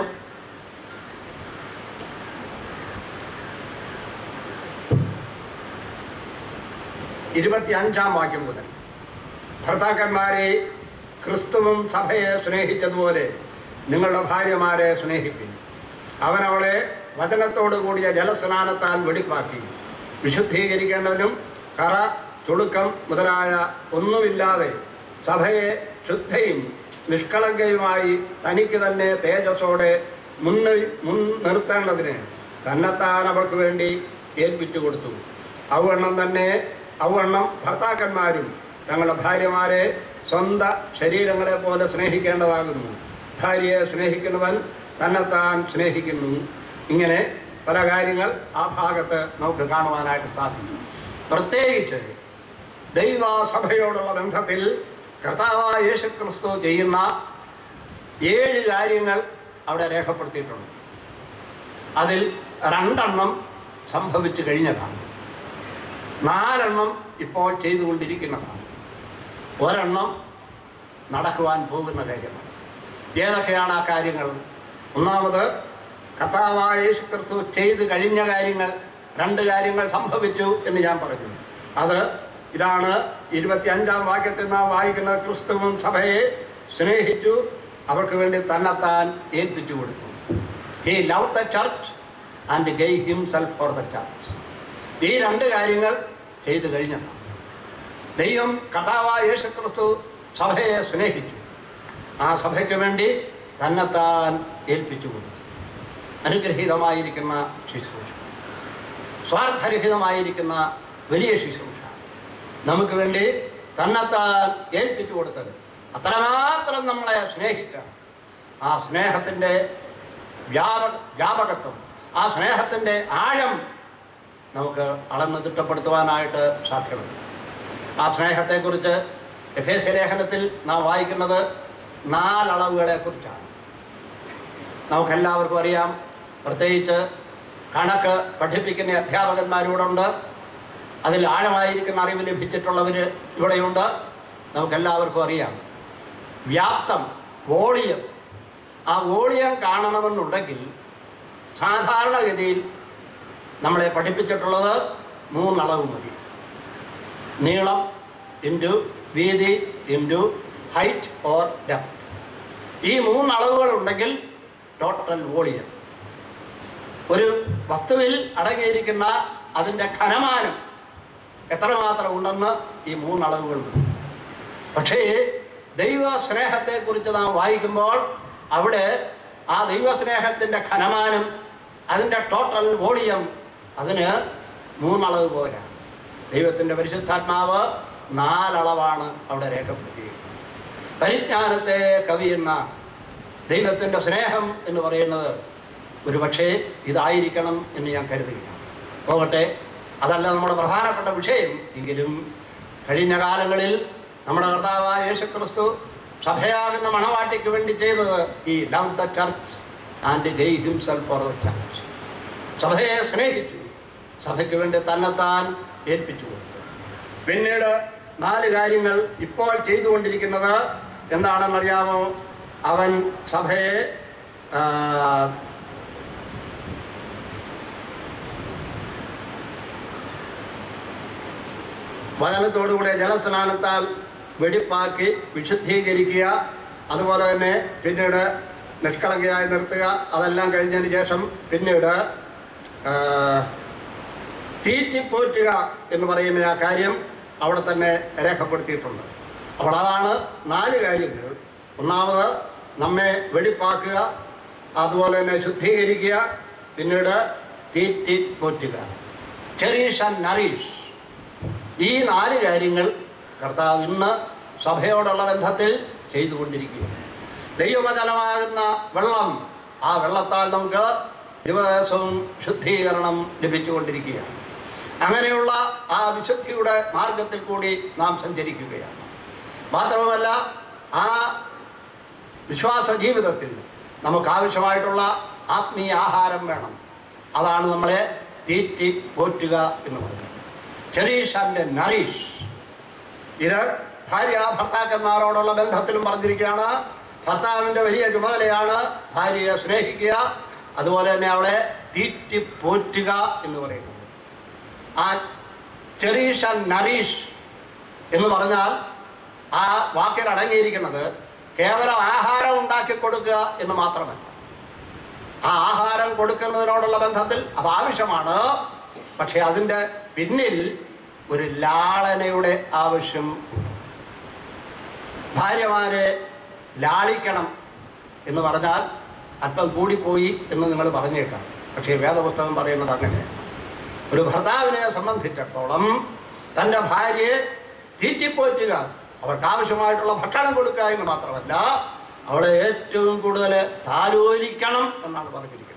ഇരുപത്തി അഞ്ചാം വാക്യം മുതൽ ഭർത്താക്കന്മാരെ ക്രിസ്തുവും സഭയെ സ്നേഹിച്ചതുപോലെ നിങ്ങളുടെ ഭാര്യമാരെ സ്നേഹിപ്പിൻ അവൻ അവളെ വചനത്തോടു കൂടിയ ജലസ്നാനത്താൽ വെടിപ്പാക്കി വിശുദ്ധീകരിക്കേണ്ടതിനും കറ ചുളുക്കം മുതലായ ഒന്നുമില്ലാതെ സഭയെ ശുദ്ധയും നിഷ്കളങ്കയുമായി തനിക്ക് തന്നെ തേജസ്സോടെ മുൻ മുൻ നിർത്തേണ്ടതിന് തന്നെത്താൻ അവൾക്ക് വേണ്ടി ഏൽപ്പിച്ചു കൊടുത്തു ഔവണ്ണം തന്നെ ഔവണ്ണം ഭർത്താക്കന്മാരും തങ്ങളുടെ ഭാര്യമാരെ സ്വന്ത ശരീരങ്ങളെ പോലെ സ്നേഹിക്കേണ്ടതാകുന്നു ഭാര്യയെ സ്നേഹിക്കുന്നവൻ തന്നെത്താൻ സ്നേഹിക്കുന്നു ഇങ്ങനെ പല കാര്യങ്ങൾ ആ ഭാഗത്ത് നമുക്ക് കാണുവാനായിട്ട് സാധിക്കും പ്രത്യേകിച്ച് ദൈവസഭയോടുള്ള ബന്ധത്തിൽ കർത്താവായ യേശു ക്രിസ്തു ചെയ്യുന്ന ഏഴ് കാര്യങ്ങൾ അവിടെ രേഖപ്പെടുത്തിയിട്ടുണ്ട് അതിൽ രണ്ടെണ്ണം സംഭവിച്ചു കഴിഞ്ഞതാണ് നാലെണ്ണം ഇപ്പോൾ ചെയ്തുകൊണ്ടിരിക്കുന്നതാണ് ഒരെണ്ണം നടക്കുവാൻ പോകുന്ന കാര്യമാണ് ഏതൊക്കെയാണ് ആ കാര്യങ്ങൾ ഒന്നാമത് കർത്താവായ യേശു ക്രിസ്തു ചെയ്തു കഴിഞ്ഞ കാര്യങ്ങൾ രണ്ട് കാര്യങ്ങൾ സംഭവിച്ചു എന്ന് ഞാൻ പറഞ്ഞു അത് ഇതാണ് ഇരുപത്തി അഞ്ചാം വാക്യത്തിൽ നാം വായിക്കുന്നത് ക്രിസ്തുവും സഭയെ സ്നേഹിച്ചു അവർക്ക് വേണ്ടി തന്നെത്താൻ ഏൽപ്പിച്ചു കൊടുത്തു he love the church and gave himself for the church ഈ രണ്ട് കാര്യങ്ങൾ ചെയ്തു കഴിഞ്ഞതാണ് ദൈവം കഥാവായ യേശു ക്രിസ്തു സഭയെ സ്നേഹിച്ചു ആ സഭയ്ക്ക് വേണ്ടി തന്നെത്താൻ ഏൽപ്പിച്ചു കൊടുത്തു അനുഗ്രഹീതമായിരിക്കുന്ന ശുശ്രൂഷ സ്വാർത്ഥരഹിതമായിരിക്കുന്ന വലിയ ശുശ്രൂഷ നമുക്ക് വേണ്ടി തന്നെത്താൻ ഏൽപ്പിച്ചു കൊടുത്തത് അത്രമാത്രം നമ്മളെ സ്നേഹിച്ച ആ സ്നേഹത്തിൻ്റെ വ്യാപ വ്യാപകത്വം ആ സ്നേഹത്തിൻ്റെ ആഴം നമുക്ക് അളന്ന് തിട്ടപ്പെടുത്തുവാനായിട്ട് സാധ്യമല്ല ആ സ്നേഹത്തെക്കുറിച്ച് എഫ് എസ് ലേഖനത്തിൽ നാം വായിക്കുന്നത് നാലളവുകളെക്കുറിച്ചാണ് നമുക്കെല്ലാവർക്കും അറിയാം പ്രത്യേകിച്ച് കണക്ക് പഠിപ്പിക്കുന്ന അധ്യാപകന്മാരിവിടുണ്ട് അതിൽ ആഴമായിരിക്കുന്ന അറിവ് ലഭിച്ചിട്ടുള്ളവർ ഇവിടെയുണ്ട് നമുക്കെല്ലാവർക്കും അറിയാം വ്യാപ്തം വോളിയം ആ വോളിയം കാണണമെന്നുണ്ടെങ്കിൽ സാധാരണഗതിയിൽ നമ്മളെ പഠിപ്പിച്ചിട്ടുള്ളത് മൂന്നളവ് മതി നീളം ഇൻറ്റു വീതി ഇൻറ്റു ഹൈറ്റ് ഓർ ഡെപ്ത് ഈ മൂന്നളവുകൾ ഉണ്ടെങ്കിൽ ടോട്ടൽ വോളിയം ഒരു വസ്തുവിൽ അടങ്ങിയിരിക്കുന്ന അതിൻ്റെ ഘനമാനം എത്രമാത്രം ഉണ്ടെന്ന് ഈ മൂന്നളവുകളുണ്ട് പക്ഷേ ദൈവ സ്നേഹത്തെക്കുറിച്ച് നാം വായിക്കുമ്പോൾ അവിടെ ആ ദൈവസ്നേഹത്തിൻ്റെ ഘനമാനം അതിൻ്റെ ടോട്ടൽ വോളിയം അതിന് മൂന്നളവ് പോരാ ദൈവത്തിൻ്റെ പരിശുദ്ധാത്മാവ് നാലളവാണ് അവിടെ രേഖപ്പെടുത്തിയിരിക്കുന്നത് പരിജ്ഞാനത്തെ കവിയുന്ന ദൈവത്തിൻ്റെ സ്നേഹം എന്ന് പറയുന്നത് ഒരു പക്ഷേ ഇതായിരിക്കണം എന്ന് ഞാൻ കരുതുകയാണ് പോകട്ടെ അതല്ല നമ്മുടെ പ്രധാനപ്പെട്ട വിഷയം എങ്കിലും കഴിഞ്ഞ കാലങ്ങളിൽ നമ്മുടെ കർത്താവായ യേശു ക്രിസ്തു സഭയാകുന്ന മണവാട്ടിക്ക് വേണ്ടി ചെയ്തത് ഈ love the church and gave himself for the church സഭയെ സ്നേഹിച്ചു സഭയ്ക്ക് വേണ്ടി തന്നെത്താൻ ഏൽപ്പിച്ചു കൊടുത്തു പിന്നീട് നാല് കാര്യങ്ങൾ ഇപ്പോൾ ചെയ്തുകൊണ്ടിരിക്കുന്നത് എന്താണെന്നറിയാമോ അവൻ സഭയെ ആ, വചനത്തോടുകൂടെ ജലസ്നാനത്താൽ വെടിപ്പാക്കി വിശുദ്ധീകരിക്കുക അതുപോലെ തന്നെ പിന്നീട് നിഷ്കളങ്കയായി നിർത്തുക അതെല്ലാം കഴിഞ്ഞതിന് ശേഷം പിന്നീട് ആ, തീറ്റിപ്പോറ്റുക എന്ന് പറയുന്ന ആ കാര്യം അവിടെ തന്നെ രേഖപ്പെടുത്തിയിട്ടുണ്ട് അപ്പോൾ അതാണ് നാല് കാര്യങ്ങൾ ഒന്നാമത് നമ്മെ വെടിപ്പാക്കുക അതുപോലെ തന്നെ ശുദ്ധീകരിക്കുക പിന്നീട് തീറ്റിപ്പോറ്റുക ചെറീഷ് ആൻഡ് നറീഷ് ഈ നാല് കാര്യങ്ങൾ കർത്താവ് ഇന്ന് സഭയോടുള്ള ബന്ധത്തിൽ ചെയ്തുകൊണ്ടിരിക്കുകയാണ് ദൈവവചനമാകുന്ന വെള്ളം ആ വെള്ളത്താൽ നമുക്ക് ദിവസവും ശുദ്ധീകരണം ലഭിച്ചുകൊണ്ടിരിക്കുകയാണ് അങ്ങനെയുള്ള ആ വിശുദ്ധിയുടെ മാർഗത്തിൽ കൂടി നാം സഞ്ചരിക്കുകയാണ് മാത്രവുമല്ല ആ വിശ്വാസ ജീവിതത്തിൽ നമുക്ക് ആവശ്യമായിട്ടുള്ള ആത്മീയ ആഹാരം വേണം അതാണ് നമ്മളെ തീറ്റി പോറ്റുക എന്ന് പറയുന്നത് ചെറീഷ് ആൻഡ് നറീഷ് ഇത് ഭാര്യ ഭർത്താക്കന്മാരോടുള്ള ബന്ധത്തിലും പറഞ്ഞിരിക്കുകയാണ് ഭർത്താവിൻ്റെ വലിയ ചുമതലയാണ് ഭാര്യയെ സ്നേഹിക്കുക അതുപോലെ തന്നെ അവളെ തീറ്റി പോറ്റുക എന്ന് പറയുന്നത് ആ ചെറീഷ് ആൻഡ് നറീഷ് എന്ന് പറഞ്ഞാൽ ആ വാക്കിൽ അടങ്ങിയിരിക്കുന്നത് കേവലം ആഹാരം ഉണ്ടാക്കി കൊടുക്കുക എന്ന് മാത്രമല്ല ആ ആഹാരം കൊടുക്കുന്നതിനോടുള്ള ബന്ധത്തിൽ അത് ആവശ്യമാണ് പക്ഷെ അതിൻ്റെ പിന്നിൽ ഒരു ലാളനയുടെ ആവശ്യം ഉണ്ട്. ഭാര്യമാരെ ലാളിക്കണം എന്ന് പറഞ്ഞാൽ അല്പം കൂടിപ്പോയി എന്ന് നിങ്ങൾ പറഞ്ഞേക്കാം പക്ഷേ വേദപുസ്തകം പറയുന്നത് അങ്ങനെയാണ് ഒരു ഭർത്താവിനെ സംബന്ധിച്ചിടത്തോളം തൻ്റെ ഭാര്യയെ തീറ്റിപ്പോറ്റുക അവർക്ക് ആവശ്യമായിട്ടുള്ള ഭക്ഷണം കൊടുക്കുക എന്ന് മാത്രമല്ല അവളെ ഏറ്റവും കൂടുതൽ താലോലിക്കണം എന്നാണ് പറഞ്ഞിരിക്കുന്നത്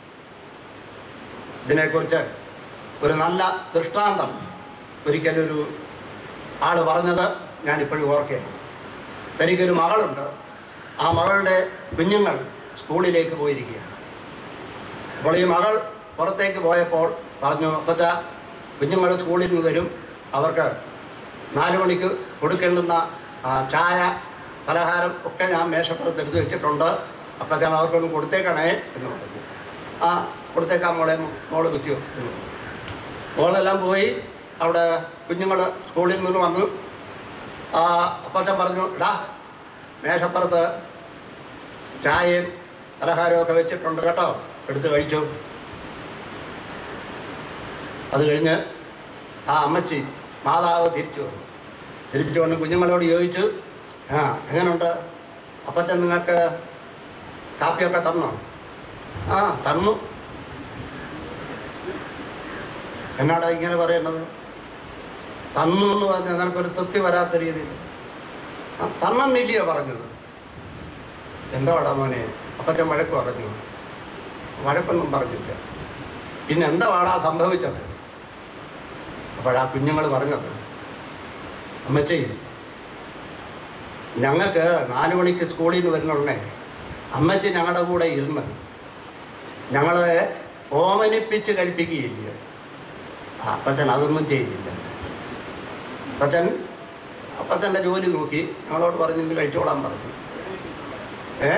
ഇതിനെക്കുറിച്ച് ഒരു നല്ല ദൃഷ്ടാന്തം ഒരിക്കലൊരു ആള് പറഞ്ഞത് ഞാൻ ഇപ്പോഴും ഓർക്കുകയാണ് തനിക്കൊരു മകളുണ്ട് ആ മകളുടെ കുഞ്ഞുങ്ങൾ സ്കൂളിലേക്ക് പോയിരിക്കുകയാണ് അപ്പോൾ ഈ മകൾ പുറത്തേക്ക് പോയപ്പോൾ പറഞ്ഞു അപ്പച്ച കുഞ്ഞുങ്ങൾ സ്കൂളിൽ നിന്ന് വരും അവർക്ക് നാല് മണിക്ക് കൊടുക്കേണ്ടുന്ന ആ, ചായ പലഹാരം ഒക്കെ ഞാൻ മേശപ്പുറത്ത് എടുത്ത് വെച്ചിട്ടുണ്ട് അപ്പച്ചൻ അവർക്കൊന്നും കൊടുത്തേക്കണേ എന്ന് പറഞ്ഞു ആ കൊടുത്തേക്കാം മോളെ മോള് വെക്കൂ എന്ന് പറഞ്ഞു. മോളെല്ലാം പോയി അവിടെ കുഞ്ഞുങ്ങൾ സ്കൂളിൽ നിന്ന് വന്നു ആ അപ്പച്ചൻ പറഞ്ഞു ഇടാ മേശപ്പുറത്ത് ചായയും പലഹാരവും ഒക്കെ വെച്ചിട്ടുണ്ട് കേട്ടോ എടുത്ത് കഴിച്ചു അത് കഴിഞ്ഞ് ആ അമ്മച്ചി മാതാവ് തിരിച്ചു വന്നു തിരിച്ചു വന്ന് കുഞ്ഞുങ്ങളോട് ചോദിച്ചു ആ എങ്ങനെയുണ്ട് അപ്പച്ചൻ നിങ്ങൾക്ക് കാപ്പിയൊക്കെ തന്നോ ആ തന്നു എന്നാടാ ഇങ്ങനെ പറയുന്നത് തന്നു എന്ന് പറഞ്ഞാൽ നിനക്കൊരു തൃപ്തി വരാത്ത രീതിയിൽ ആ തന്നെന്നില്ലയോ പറഞ്ഞത് എന്താടാ മോനെ അപ്പച്ചൻ വഴക്ക് പറഞ്ഞു വഴക്കൊന്നും പറഞ്ഞില്ല പിന്നെ എന്താ വാടാ സംഭവിച്ചത് അപ്പോഴാ കുഞ്ഞുങ്ങൾ പറഞ്ഞത് അമ്മച്ചി ഞങ്ങൾക്ക് നാല് മണിക്ക് സ്കൂളിൽ നിന്ന് വരുന്നുണ്ടേ അമ്മച്ചി ഞങ്ങളുടെ കൂടെ ഇരുന്ന് ഞങ്ങളെ ഓമനിപ്പിച്ച് കഴിപ്പിക്കുകയില്ല ആ, അപ്പച്ചൻ അതൊന്നും ചെയ്തില്ല അപ്പച്ചൻ അപ്പച്ചൻ്റെ ജോലി നോക്കി ഞങ്ങളോട് പറഞ്ഞു ഇന്ന് കഴിച്ചോളാൻ പറഞ്ഞു ഏ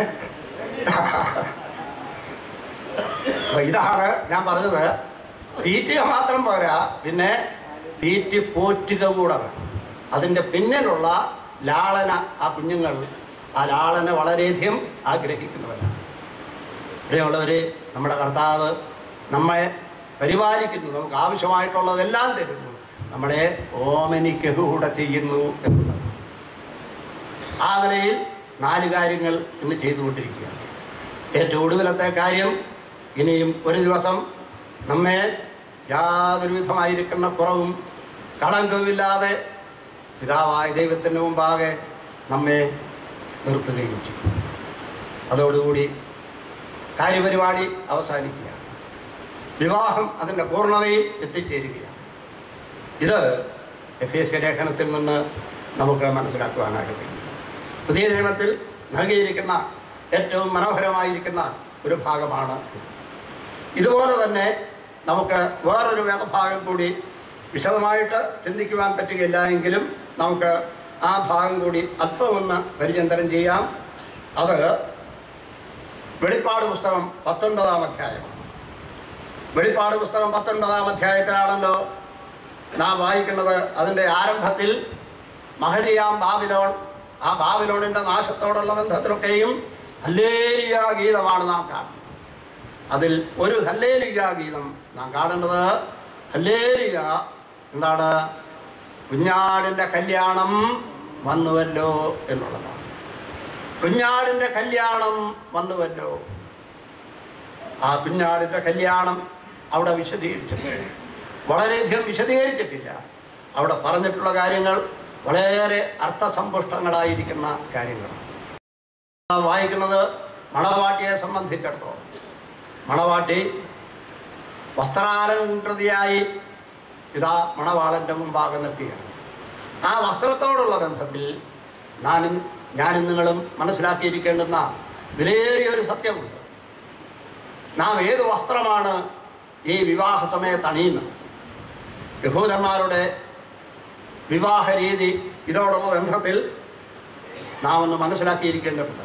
അപ്പൊ ഇതാണ് ഞാൻ പറഞ്ഞത് തീറ്റുക മാത്രം പോരാ പിന്നെ തീറ്റി പോറ്റുക കൂടെ വേണം അതിൻ്റെ പിന്നിലുള്ള ലാളന ആ കുഞ്ഞുങ്ങൾ ആ ലാളന വളരെയധികം ആഗ്രഹിക്കുന്നവരാണ് പ്രിയമുള്ളവർ നമ്മുടെ കർത്താവ് നമ്മെ പരിപാലിക്കുന്നു നമുക്ക് ആവശ്യമായിട്ടുള്ളതെല്ലാം തരുന്നു നമ്മളെ ഓമനിക്കുക കൂടെ ചെയ്യുന്നു എന്നുള്ളത് ആ നിലയിൽ നാല് കാര്യങ്ങൾ ഇന്ന് ചെയ്തുകൊണ്ടിരിക്കുകയാണ് ഏറ്റവും ഒടുവിലത്തെ കാര്യം ഇനിയും ഒരു ദിവസം നമ്മെ യാതൊരു വിധമായിരിക്കുന്ന കുറവും കളങ്കവുമില്ലാതെ പിതാവായ ദൈവത്തിൻ്റെ മുമ്പാകെ നമ്മെ നിർത്തുകയും ചെയ്യും അതോടുകൂടി കാര്യപരിപാടി അവസാനിക്കുകയാണ് വിവാഹം അതിൻ്റെ പൂർണ്ണതയിൽ എത്തിച്ചേരുകയാണ് ഇത് എഫ് എസ് ലേഖനത്തിൽ നിന്ന് നമുക്ക് മനസ്സിലാക്കുവാനായിട്ട് കഴിയും പുതിയ നിയമത്തിൽ നൽകിയിരിക്കുന്ന ഏറ്റവും മനോഹരമായിരിക്കുന്ന ഒരു ഭാഗമാണ് ഇത്. ഇതുപോലെ തന്നെ നമുക്ക് വേറൊരു വേദഭാഗം കൂടി വിശദമായിട്ട് ചിന്തിക്കുവാൻ പറ്റുകയില്ല എങ്കിലും നമുക്ക് ആ ഭാഗം കൂടി അല്പമൊന്ന് പരിചിന്തനം ചെയ്യാം അത് വെളിപ്പാട് പുസ്തകം പത്തൊൻപതാം അധ്യായമാണ് വെളിപ്പാട് പുസ്തകം പത്തൊൻപതാം അധ്യായത്തിലാണല്ലോ നാം വായിക്കുന്നത് അതിൻ്റെ ആരംഭത്തിൽ മഹരിയാം ബാബിലോൺ ആ ബാബിലോണിൻ്റെ നാശത്തോടുള്ള ബന്ധത്തിലൊക്കെയും ഹല്ലേലിയ ഗീതമാണ് നാം കാണുന്നത് അതിൽ ഒരു ഹല്ലേലിയ ഗീതം നാം കാണേണ്ടത് ഹല്ലേലിയ എന്താണ് കുഞ്ഞാടിൻ്റെ കല്യാണം വന്നുവല്ലോ എന്നുള്ളതാണ് കുഞ്ഞാടിൻ്റെ കല്യാണം വന്നുവല്ലോ ആ കുഞ്ഞാടിൻ്റെ കല്യാണം അവിടെ വിശദീകരിച്ചിട്ടുണ്ട് വളരെയധികം വിശദീകരിച്ചിട്ടില്ല അവിടെ പറഞ്ഞിട്ടുള്ള കാര്യങ്ങൾ വളരെ അർത്ഥസമ്പുഷ്ടങ്ങളായിരിക്കുന്ന കാര്യങ്ങളാണ് നാം വായിക്കുന്നത് മണവാട്ടിയെ സംബന്ധിച്ചിടത്തോളം മണവാട്ടി വസ്ത്രാലങ്കൃതിയായി ഇതാ മണവാളൻ്റെ മുമ്പാകെ നിർത്തിയാണ് ആ വസ്ത്രത്തോടുള്ള ബന്ധത്തിൽ ഞാനും ഞാനും നിങ്ങളും മനസ്സിലാക്കിയിരിക്കേണ്ടുന്ന വിലയേറിയ ഒരു സത്യമുണ്ട് നാം ഏത് വസ്ത്രമാണ് ഈ വിവാഹ സമയത്ത് അണിയുന്നത് യഹൂദന്മാരുടെ വിവാഹ രീതി ഇതോടുള്ള ബന്ധത്തിൽ നാം ഒന്ന് മനസ്സിലാക്കിയിരിക്കേണ്ടതാണ്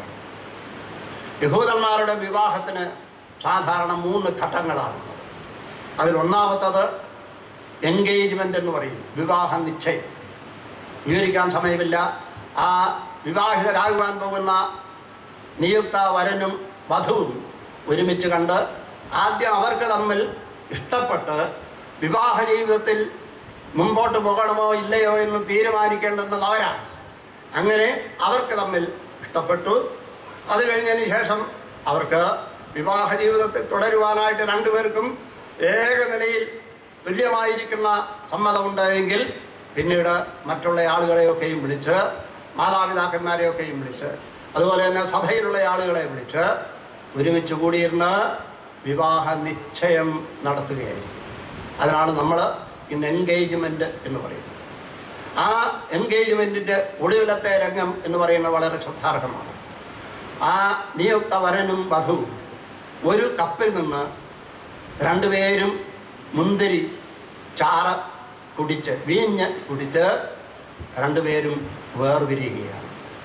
യഹൂദന്മാരുടെ വിവാഹത്തിന് സാധാരണ മൂന്ന് ഘട്ടങ്ങളാണുള്ളത് അതിൽ ഒന്നാമത്തത് എൻഗേജ്മെൻ്റ് എന്ന് പറയും വിവാഹ നിശ്ചയം വിവരിക്കാൻ സമയമില്ല ആ വിവാഹിതരാകുവാൻ പോകുന്ന നിയുക്ത വരനും വധുവും ഒരുമിച്ച് കണ്ട് ആദ്യം അവർക്ക് തമ്മിൽ ഇഷ്ടപ്പെട്ട് വിവാഹ ജീവിതത്തിൽ മുമ്പോട്ട് പോകണമോ ഇല്ലയോ എന്ന് തീരുമാനിക്കേണ്ടുന്നത് അവരാണ് അങ്ങനെ അവർക്ക് തമ്മിൽ ഇഷ്ടപ്പെട്ടു അത് കഴിഞ്ഞതിന് ശേഷം അവർക്ക് വിവാഹ ജീവിതത്തിൽ തുടരുവാനായിട്ട് രണ്ടുപേർക്കും ഏക നിലയിൽ തുല്യമായിരിക്കുന്ന സമ്മതമുണ്ടെങ്കിൽ പിന്നീട് മറ്റുള്ള ആളുകളെയൊക്കെയും വിളിച്ച് മാതാപിതാക്കന്മാരെയൊക്കെയും വിളിച്ച് അതുപോലെ തന്നെ സഭയിലുള്ള ആളുകളെ വിളിച്ച് ഒരുമിച്ച് കൂടിയിരുന്ന് വിവാഹ നിശ്ചയം നടത്തുകയായിരിക്കും അതിനാണ് നമ്മൾ ഇന്ന് എൻഗേജ്മെൻ്റ് എന്ന് പറയുന്നത് ആ എൻഗേജ്മെൻറ്റിൻ്റെ ഒടുവിലത്തെ രംഗം എന്ന് പറയുന്നത് വളരെ ശ്രദ്ധാർഹമാണ് ആ നിയുക്ത വരനും വധുവും ഒരു കപ്പിൽ നിന്ന് രണ്ടുപേരും മുന്തിരി ചാറ് കുടിച്ച് വീഞ്ഞ് കുടിച്ച് രണ്ടുപേരും വേർപിരിയുകയാണ്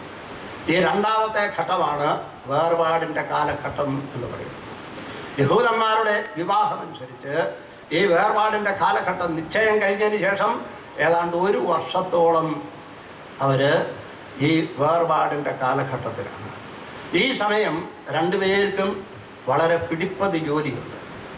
ഈ രണ്ടാമത്തെ ഘട്ടമാണ് വേർപാടിൻ്റെ കാലഘട്ടം എന്ന് പറയുന്നത് യഹൂദന്മാരുടെ വിവാഹമനുസരിച്ച് ഈ വേർപാടിൻ്റെ കാലഘട്ടം നിശ്ചയം കഴിഞ്ഞതിന് ശേഷം ഏതാണ്ട് ഒരു വർഷത്തോളം അവർ ഈ വേർപാടിൻ്റെ കാലഘട്ടത്തിലാണ് ഈ സമയം രണ്ടുപേർക്കും വളരെ പിടിപ്പതി ജോലിയുണ്ട്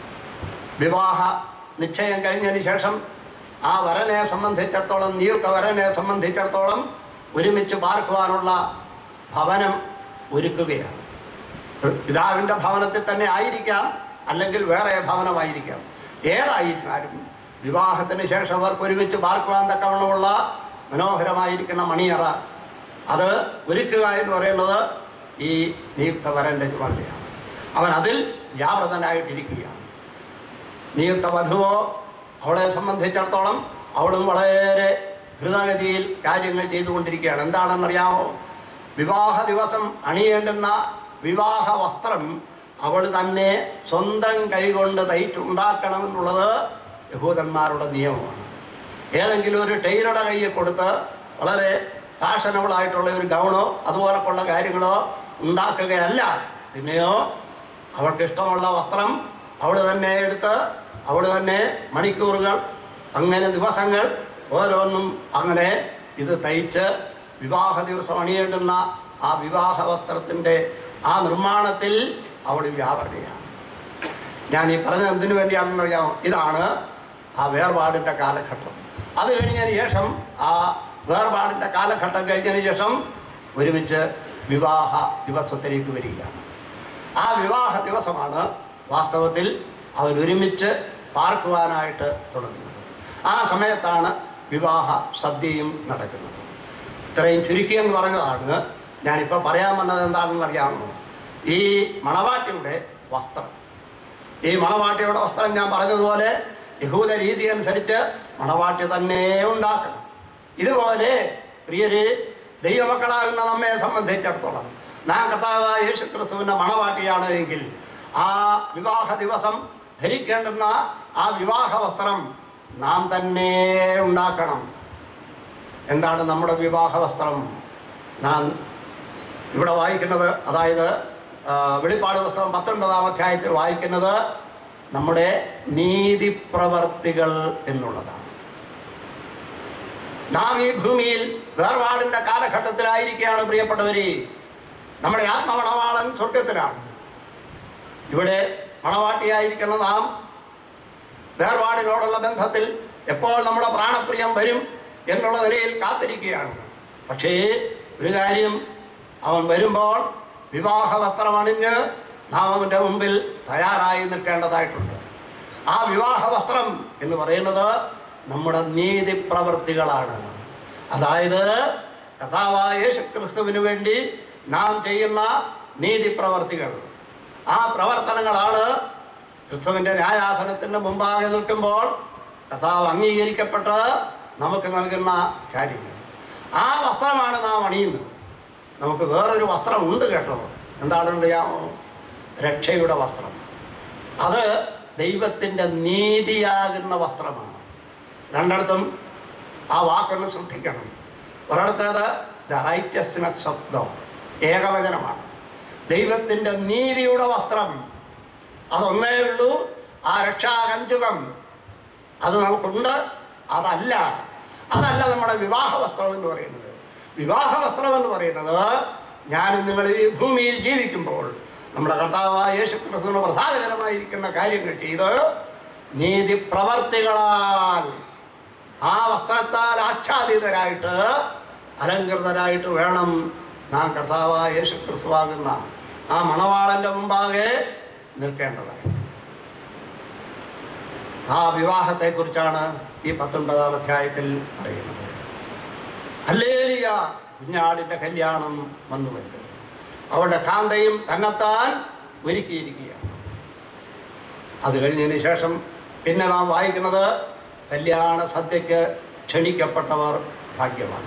വിവാഹ നിശ്ചയം കഴിഞ്ഞതിന് ശേഷം ആ വരനെ സംബന്ധിച്ചിടത്തോളം നിയുക്ത വരനെ സംബന്ധിച്ചിടത്തോളം ഒരുമിച്ച് പാർക്കുവാനുള്ള ഭവനം ഒരുക്കുകയാണ് പിതാവിൻ്റെ ഭവനത്തിൽ തന്നെ ആയിരിക്കാം അല്ലെങ്കിൽ വേറെ ഭവനമായിരിക്കാം ഏതായിരുന്നാലും വിവാഹത്തിന് ശേഷം അവർക്ക് ഒരുമിച്ച് പാർക്കുവാൻ തക്കവണ്ണമുള്ള മനോഹരമായിരിക്കുന്ന മണിയറ അത് ഒരുക്കുക എന്ന് പറയുന്നത് ഈ നിയുക്ത വരൻ്റെ ചുമതലയാണ് അവൻ അതിൽ വ്യാപൃതനായിട്ടിരിക്കുകയാണ് നിയുക്ത വധുവോ അവളെ സംബന്ധിച്ചിടത്തോളം അവളും വളരെ ദ്രുതഗതിയിൽ കാര്യങ്ങൾ ചെയ്തുകൊണ്ടിരിക്കുകയാണ് എന്താണെന്നറിയാമോ വിവാഹ ദിവസം അണിയേണ്ടുന്ന വിവാഹ വസ്ത്രം അവൾ തന്നെ സ്വന്തം കൈകൊണ്ട് തയ്ച്ചുണ്ടാക്കണമെന്നുള്ളത് യഹൂദന്മാരുടെ നിയമമാണ് ഏതെങ്കിലും ഒരു ടൈലറുടെ കയ്യിൽ കൊടുത്ത് വളരെ ഫാഷനബിൾ ആയിട്ടുള്ള ഒരു ഗൗണോ അതുപോലൊക്കെയുള്ള കാര്യങ്ങളോ ഉണ്ടാക്കുകയല്ല പിന്നെയോ അവൾക്ക് ഇഷ്ടമുള്ള വസ്ത്രം അവൾ തന്നെ എടുത്ത് അവൾ തന്നെ മണിക്കൂറുകൾ അങ്ങനെ ദിവസങ്ങൾ ഓരോന്നും അങ്ങനെ ഇത് തയ്ച്ച് വിവാഹ ദിവസം അണിയേണ്ടുന്ന ആ വിവാഹ വസ്ത്രത്തിൻ്റെ ആ നിർമ്മാണത്തിൽ അവൾ വ്യാപൃതയാണ് ഞാൻ ഈ പറഞ്ഞത് എന്തിനു വേണ്ടിയാണെന്ന് അറിയാമോ ഇതാണ് ആ വേർപാടിൻ്റെ കാലഘട്ടം അത് കഴിഞ്ഞതിന് ശേഷം ആ വേർപാടിൻ്റെ കാലഘട്ടം കഴിഞ്ഞതിന് ശേഷം ഒരുമിച്ച് വിവാഹ ദിവസത്തിലേക്ക് വരികയാണ് ആ വിവാഹ ദിവസമാണ് വാസ്തവത്തിൽ അവരൊരുമിച്ച് പാർക്കുവാനായിട്ട് തുടങ്ങുന്നത് ആ സമയത്താണ് വിവാഹ സദ്യയും നടക്കുന്നത് ഇത്രയും ചുരുക്കി എന്ന് പറഞ്ഞതാണ് ഞാനിപ്പോൾ പറയാൻ വന്നത് എന്താണെന്ന് അറിയാമോ ഈ മണവാട്ടിയുടെ വസ്ത്രം ഈ മണവാട്ടിയുടെ വസ്ത്രം ഞാൻ പറഞ്ഞതുപോലെ യഹൂദ രീതി അനുസരിച്ച് മണവാട്ടി തന്നെ ഉണ്ടാക്കണം ഇതുപോലെ പ്രിയര് ദൈവമക്കളാകുന്ന നമ്മെ സംബന്ധിച്ചിടത്തോളം നാം കർത്താവായ യേശു ക്രിസ്തുവിൻ്റെ മണവാട്ടിയാണ് എങ്കിൽ ആ വിവാഹ ദിവസം ധരിക്കേണ്ടുന്ന ആ വിവാഹ വസ്ത്രം നാം തന്നെ ഉണ്ടാക്കണം എന്താണ് നമ്മുടെ വിവാഹ വസ്ത്രം നാം ഇവിടെ വായിക്കുന്നത് അതായത് ആ, വെളിപ്പാട് പുസ്തകം പത്തൊൻപതാം അധ്യായത്തിൽ വായിക്കുന്നത് നമ്മുടെ നീതിപ്രവർത്തികൾ എന്നുള്ളതാണ് നാം ഈ ഭൂമിയിൽ വേർപാടിന്റെ കാലഘട്ടത്തിലായിരിക്കുകയാണ് പ്രിയപ്പെട്ടവരെ നമ്മുടെ ആത്മമണവാളൻ സ്വർഗത്തിലാണ് ഇവിടെ മണവാട്ടിയായിരിക്കുന്ന നാം വേർപാടിനോടുള്ള ബന്ധത്തിൽ എപ്പോൾ നമ്മുടെ പ്രാണപ്രിയം വരും എന്നുള്ള നിലയിൽ കാത്തിരിക്കുകയാണ് പക്ഷേ ഒരു കാര്യം അവൻ വരുമ്പോൾ വിവാഹ വസ്ത്രമണിഞ്ഞ് നാം അവൻ്റെ മുമ്പിൽ തയ്യാറായി നിൽക്കേണ്ടതായിട്ടുണ്ട് ആ വിവാഹ വസ്ത്രം എന്ന് പറയുന്നത് നമ്മുടെ നീതി പ്രവൃത്തികളാണ് അതായത് കഥാവായ യേശുക്രിസ്തുവിന് വേണ്ടി നാം ചെയ്യുന്ന നീതി പ്രവർത്തികൾ ആ പ്രവർത്തനങ്ങളാണ് ക്രിസ്തുവിൻ്റെ ന്യായാസനത്തിന് മുമ്പാകെ നിൽക്കുമ്പോൾ കർത്താവ് അംഗീകരിക്കപ്പെട്ട് നമുക്ക് നൽകുന്ന കാര്യങ്ങൾ ആ വസ്ത്രമാണ് നാം അണിയുന്നത് നമുക്ക് വേറൊരു വസ്ത്രം ഉണ്ട് കേട്ടോ എന്താണെന്ന് അറിയാമോ രക്ഷയുടെ വസ്ത്രം അത് ദൈവത്തിൻ്റെ നീതിയാകുന്ന വസ്ത്രമാണ് രണ്ടിടത്തും ആ വാക്കൊന്ന് ശ്രദ്ധിക്കണം ഒരിടത്തേത് ദ റൈറ്റസ്നെസ് ഓഫ് ഗോഡ് ഏകവചനമാണ് ദൈവത്തിൻ്റെ നീതിയുടെ വസ്ത്രം അതൊന്നേ ഉള്ളൂ ആ രക്ഷാകഞ്ചുകം അത് നമുക്കുണ്ട് അതല്ല അതല്ല നമ്മുടെ വിവാഹ വസ്ത്രം എന്ന് പറയുന്നത് വിവാഹ വസ്ത്രം എന്ന് പറയുന്നത് ഞാൻ നിങ്ങൾ ഈ ഭൂമിയിൽ ജീവിക്കുമ്പോൾ നമ്മുടെ കർത്താവായ യേശു ക്രിസ്തുവിന് പ്രസാദകരമായിരിക്കുന്ന കാര്യങ്ങൾ ചെയ്ത് നീതി പ്രവർത്തികളാൽ ആ വസ്ത്രത്താൽ ആച്ഛാദിതരായിട്ട് അലങ്കൃതരായിട്ട് വേണം നാം കർത്താവായ യേശു ക്രിസ്തുവാകുന്ന ആ മണവാളന്റെ മുമ്പാകെ നിൽക്കേണ്ടതായി ആ വിവാഹത്തെക്കുറിച്ചാണ് ഈ പത്തൊൻപതാം അധ്യായത്തിൽ പറയുന്നത് അല്ലേലിയ കുഞ്ഞാടിന്റെ കല്യാണം വന്നു വരുന്നത് അവളുടെ കാന്തയും തന്നെത്താൻ ഒരുക്കിയിരിക്കുകയാണ് അത് കഴിഞ്ഞതിന് ശേഷം പിന്നെ നാം വായിക്കുന്നത് കല്യാണ സദ്യക്ക് ക്ഷണിക്കപ്പെട്ടവർ ഭാഗ്യവാൻ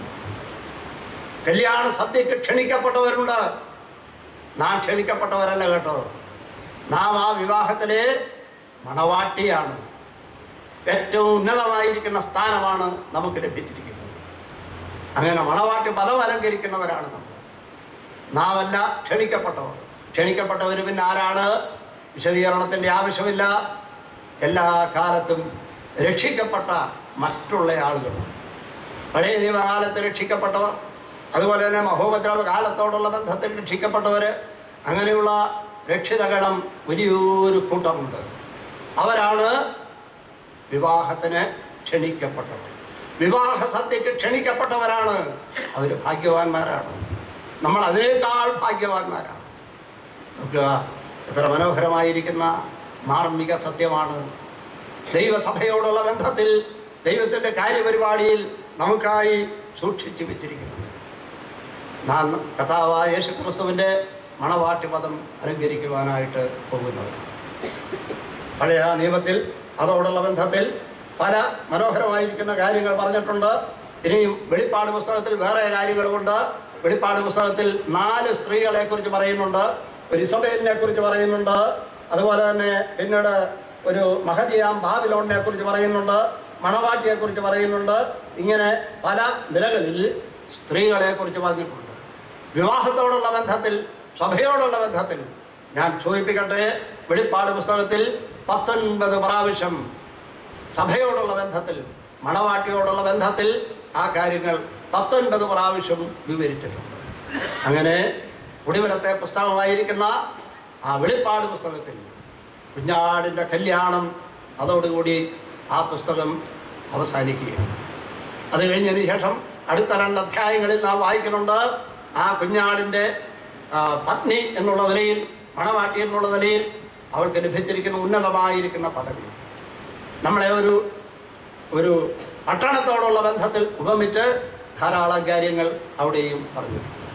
കല്യാണ സദ്യക്ക് ക്ഷണിക്കപ്പെട്ടവരുണ്ട് നാം ക്ഷണിക്കപ്പെട്ടവരല്ല കേട്ടോ നാം ആ വിവാഹത്തിലെ മണവാട്ടിയാണ് ഏറ്റവും ഉന്നതമായിരിക്കുന്ന സ്ഥാനമാണ് നമുക്ക് ലഭിച്ചിരിക്കുന്നത് അങ്ങനെ മണവാട്ടി പദം അലങ്കരിക്കുന്നവരാണ് നമ്മൾ നാം അല്ല ക്ഷണിക്കപ്പെട്ടവർ ക്ഷണിക്കപ്പെട്ടവർ പിന്നെ ആരാണ് വിശദീകരണത്തിൻ്റെ ആവശ്യമില്ല എല്ലാ കാലത്തും രക്ഷിക്കപ്പെട്ട മറ്റുള്ള ആളുകൾ പഴയ നിയമകാലത്ത് രക്ഷിക്കപ്പെട്ടവർ അതുപോലെ തന്നെ മഹോപദ്രവ കാലത്തോടുള്ള ബന്ധത്തിൽ രക്ഷിക്കപ്പെട്ടവർ അങ്ങനെയുള്ള രക്ഷിതഗണം വലിയൊരു കൂട്ടമുണ്ട് അവരാണ് വിവാഹത്തിന് ക്ഷണിക്കപ്പെട്ടവർ വിവാഹ സദ്യക്ക് ക്ഷണിക്കപ്പെട്ടവരാണ് അവർ ഭാഗ്യവാന്മാരാണ് നമ്മൾ അതിനേക്കാൾ ഭാഗ്യവാന്മാരാണ് നോക്കുക എത്ര മനോഹരമായിരിക്കുന്ന മാർമിക സത്യമാണ് ദൈവസഭയോടുള്ള ബന്ധത്തിൽ ദൈവത്തിൻ്റെ കാര്യപരിപാടിയിൽ നമുക്കായി സൂക്ഷിച്ചു വെച്ചിരിക്കുന്നത് നാം കഥാവായ യേശു ക്രിസ്തുവിൻ്റെ മണവാട്ടി പദം അലങ്കരിക്കുവാനായിട്ട് പോകുന്നത് പഴയ നിയമത്തിൽ അതോടുള്ള ബന്ധത്തിൽ പല മനോഹരമായിരിക്കുന്ന കാര്യങ്ങൾ പറഞ്ഞിട്ടുണ്ട് ഇനിയും വെളിപ്പാട് പുസ്തകത്തിൽ വേറെ കാര്യങ്ങളുമുണ്ട് വെളിപ്പാട് പുസ്തകത്തിൽ നാല് സ്ത്രീകളെ കുറിച്ച് പറയുന്നുണ്ട് ഒരു ഇസബേലിനെ കുറിച്ച് പറയുന്നുണ്ട് അതുപോലെ തന്നെ പിന്നീട് ഒരു മഹതിയാം ബാബിലോണിനെ കുറിച്ച് പറയുന്നുണ്ട് മണവാട്ടിയെ കുറിച്ച് പറയുന്നുണ്ട് ഇങ്ങനെ പല നിലകളിൽ സ്ത്രീകളെ കുറിച്ച് പറഞ്ഞിട്ടുണ്ട് വിവാഹത്തോടുള്ള ബന്ധത്തിൽ സഭയോടുള്ള ബന്ധത്തിൽ ഞാൻ സൂചിപ്പിക്കട്ടെ വെളിപ്പാട് പുസ്തകത്തിൽ പത്തൊൻപത് പ്രാവശ്യം സഭയോടുള്ള ബന്ധത്തിൽ മണവാട്ടിയോടുള്ള ബന്ധത്തിൽ ആ കാര്യങ്ങൾ പത്തൊൻപത് പ്രാവശ്യം വിവരിച്ചിട്ടുണ്ട് അങ്ങനെ ഒടുവിലത്തെ പുസ്തകമായിരിക്കുന്ന ആ വെളിപ്പാട് പുസ്തകത്തിൽ കുഞ്ഞാടിൻ്റെ കല്യാണം അതോടുകൂടി ആ പുസ്തകം അവസാനിക്കുകയാണ് അത് കഴിഞ്ഞതിന് ശേഷം അടുത്ത രണ്ട് അധ്യായങ്ങളിൽ നാം വായിക്കുന്നുണ്ട് ആ കുഞ്ഞാടിൻ്റെ ആ, പത്നി എന്നുള്ള നിലയിൽ മണവാട്ടി എന്നുള്ള നിലയിൽ അവൾക്ക് ലഭിച്ചിരിക്കുന്ന ഉന്നതമായിരിക്കുന്ന പദവി നമ്മളെ ഒരു ഒരു പട്ടണത്തോടുള്ള ബന്ധത്തിൽ ഉപമിച്ച് ധാരാളം കാര്യങ്ങൾ അവിടെയും പറഞ്ഞു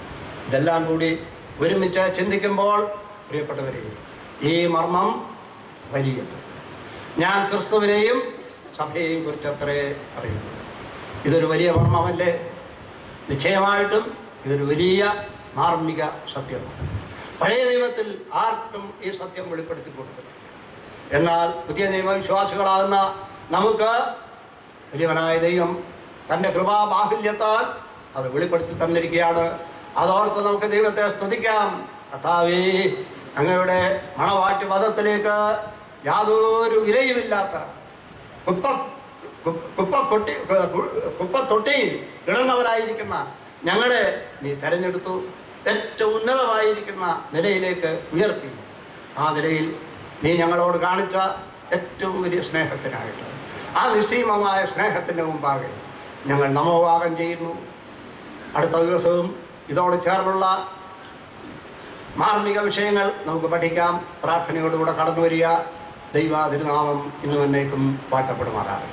ഇതെല്ലാം കൂടി ഒരുമിച്ച് ചിന്തിക്കുമ്പോൾ പ്രിയപ്പെട്ടവരെ ഈ മർമ്മം വലിയത് ഞാൻ ക്രിസ്തുവിനെയും സഭയെയും കുറിച്ചത്രേ അറിയുന്നു ഇതൊരു വലിയ മർമ്മമല്ലേ നിശ്ചയമായിട്ടും ഇതൊരു വലിയ മാർമിക സത്യമാണ് പഴയ നിയമത്തിൽ ആർക്കും ഈ സത്യം വെളിപ്പെടുത്തി കൊടുത്തില്ല എന്നാൽ പുതിയ നിയമവിശ്വാസികളാകുന്ന നമുക്ക് വലിയവനായ ദൈവം തൻ്റെ കൃപാബാഹുല്യത്താൽ അത് വെളിപ്പെടുത്തി തന്നിരിക്കുകയാണ് അതോർത്ത് നമുക്ക് ദൈവത്തെ സ്തുതിക്കാം കർത്താവേ അങ്ങയുടെ മണവാട്ടി പദത്തിലേക്ക് യാതൊരു വിലയുമില്ലാത്ത കുപ്പ കു- കുപ്പക്കൊട്ടി കു- കുപ്പത്തൊട്ടിയിൽ ഇടുന്നവരായിരിക്കുന്ന ഞങ്ങളെ നീ തെരഞ്ഞെടുത്തു ഏറ്റവും ഉന്നതമായിരിക്കുന്ന നിലയിലേക്ക് ഉയർത്തി ആ നിലയിൽ നീ ഞങ്ങളോട് കാണിച്ച ഏറ്റവും വലിയ സ്നേഹത്തിനായിട്ട് ആ നിസ്സീമമായ സ്നേഹത്തിൻ്റെ മുമ്പാകെ ഞങ്ങൾ നമോഭാഗം ചെയ്യുന്നു അടുത്ത ദിവസവും ഇതോട് ചേർന്നുള്ള മാർമിക വിഷയങ്ങൾ നമുക്ക് പഠിക്കാം പ്രാർത്ഥനയോടുകൂടെ കടന്നു വരിക ദൈവ തിരുനാമം ഇന്നും എന്നേക്കും വാഴ്ത്തപ്പെടുമാറാകട്ടെ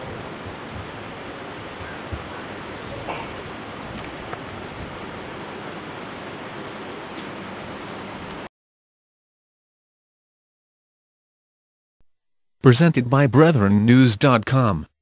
Presented by BrethrenNews.com.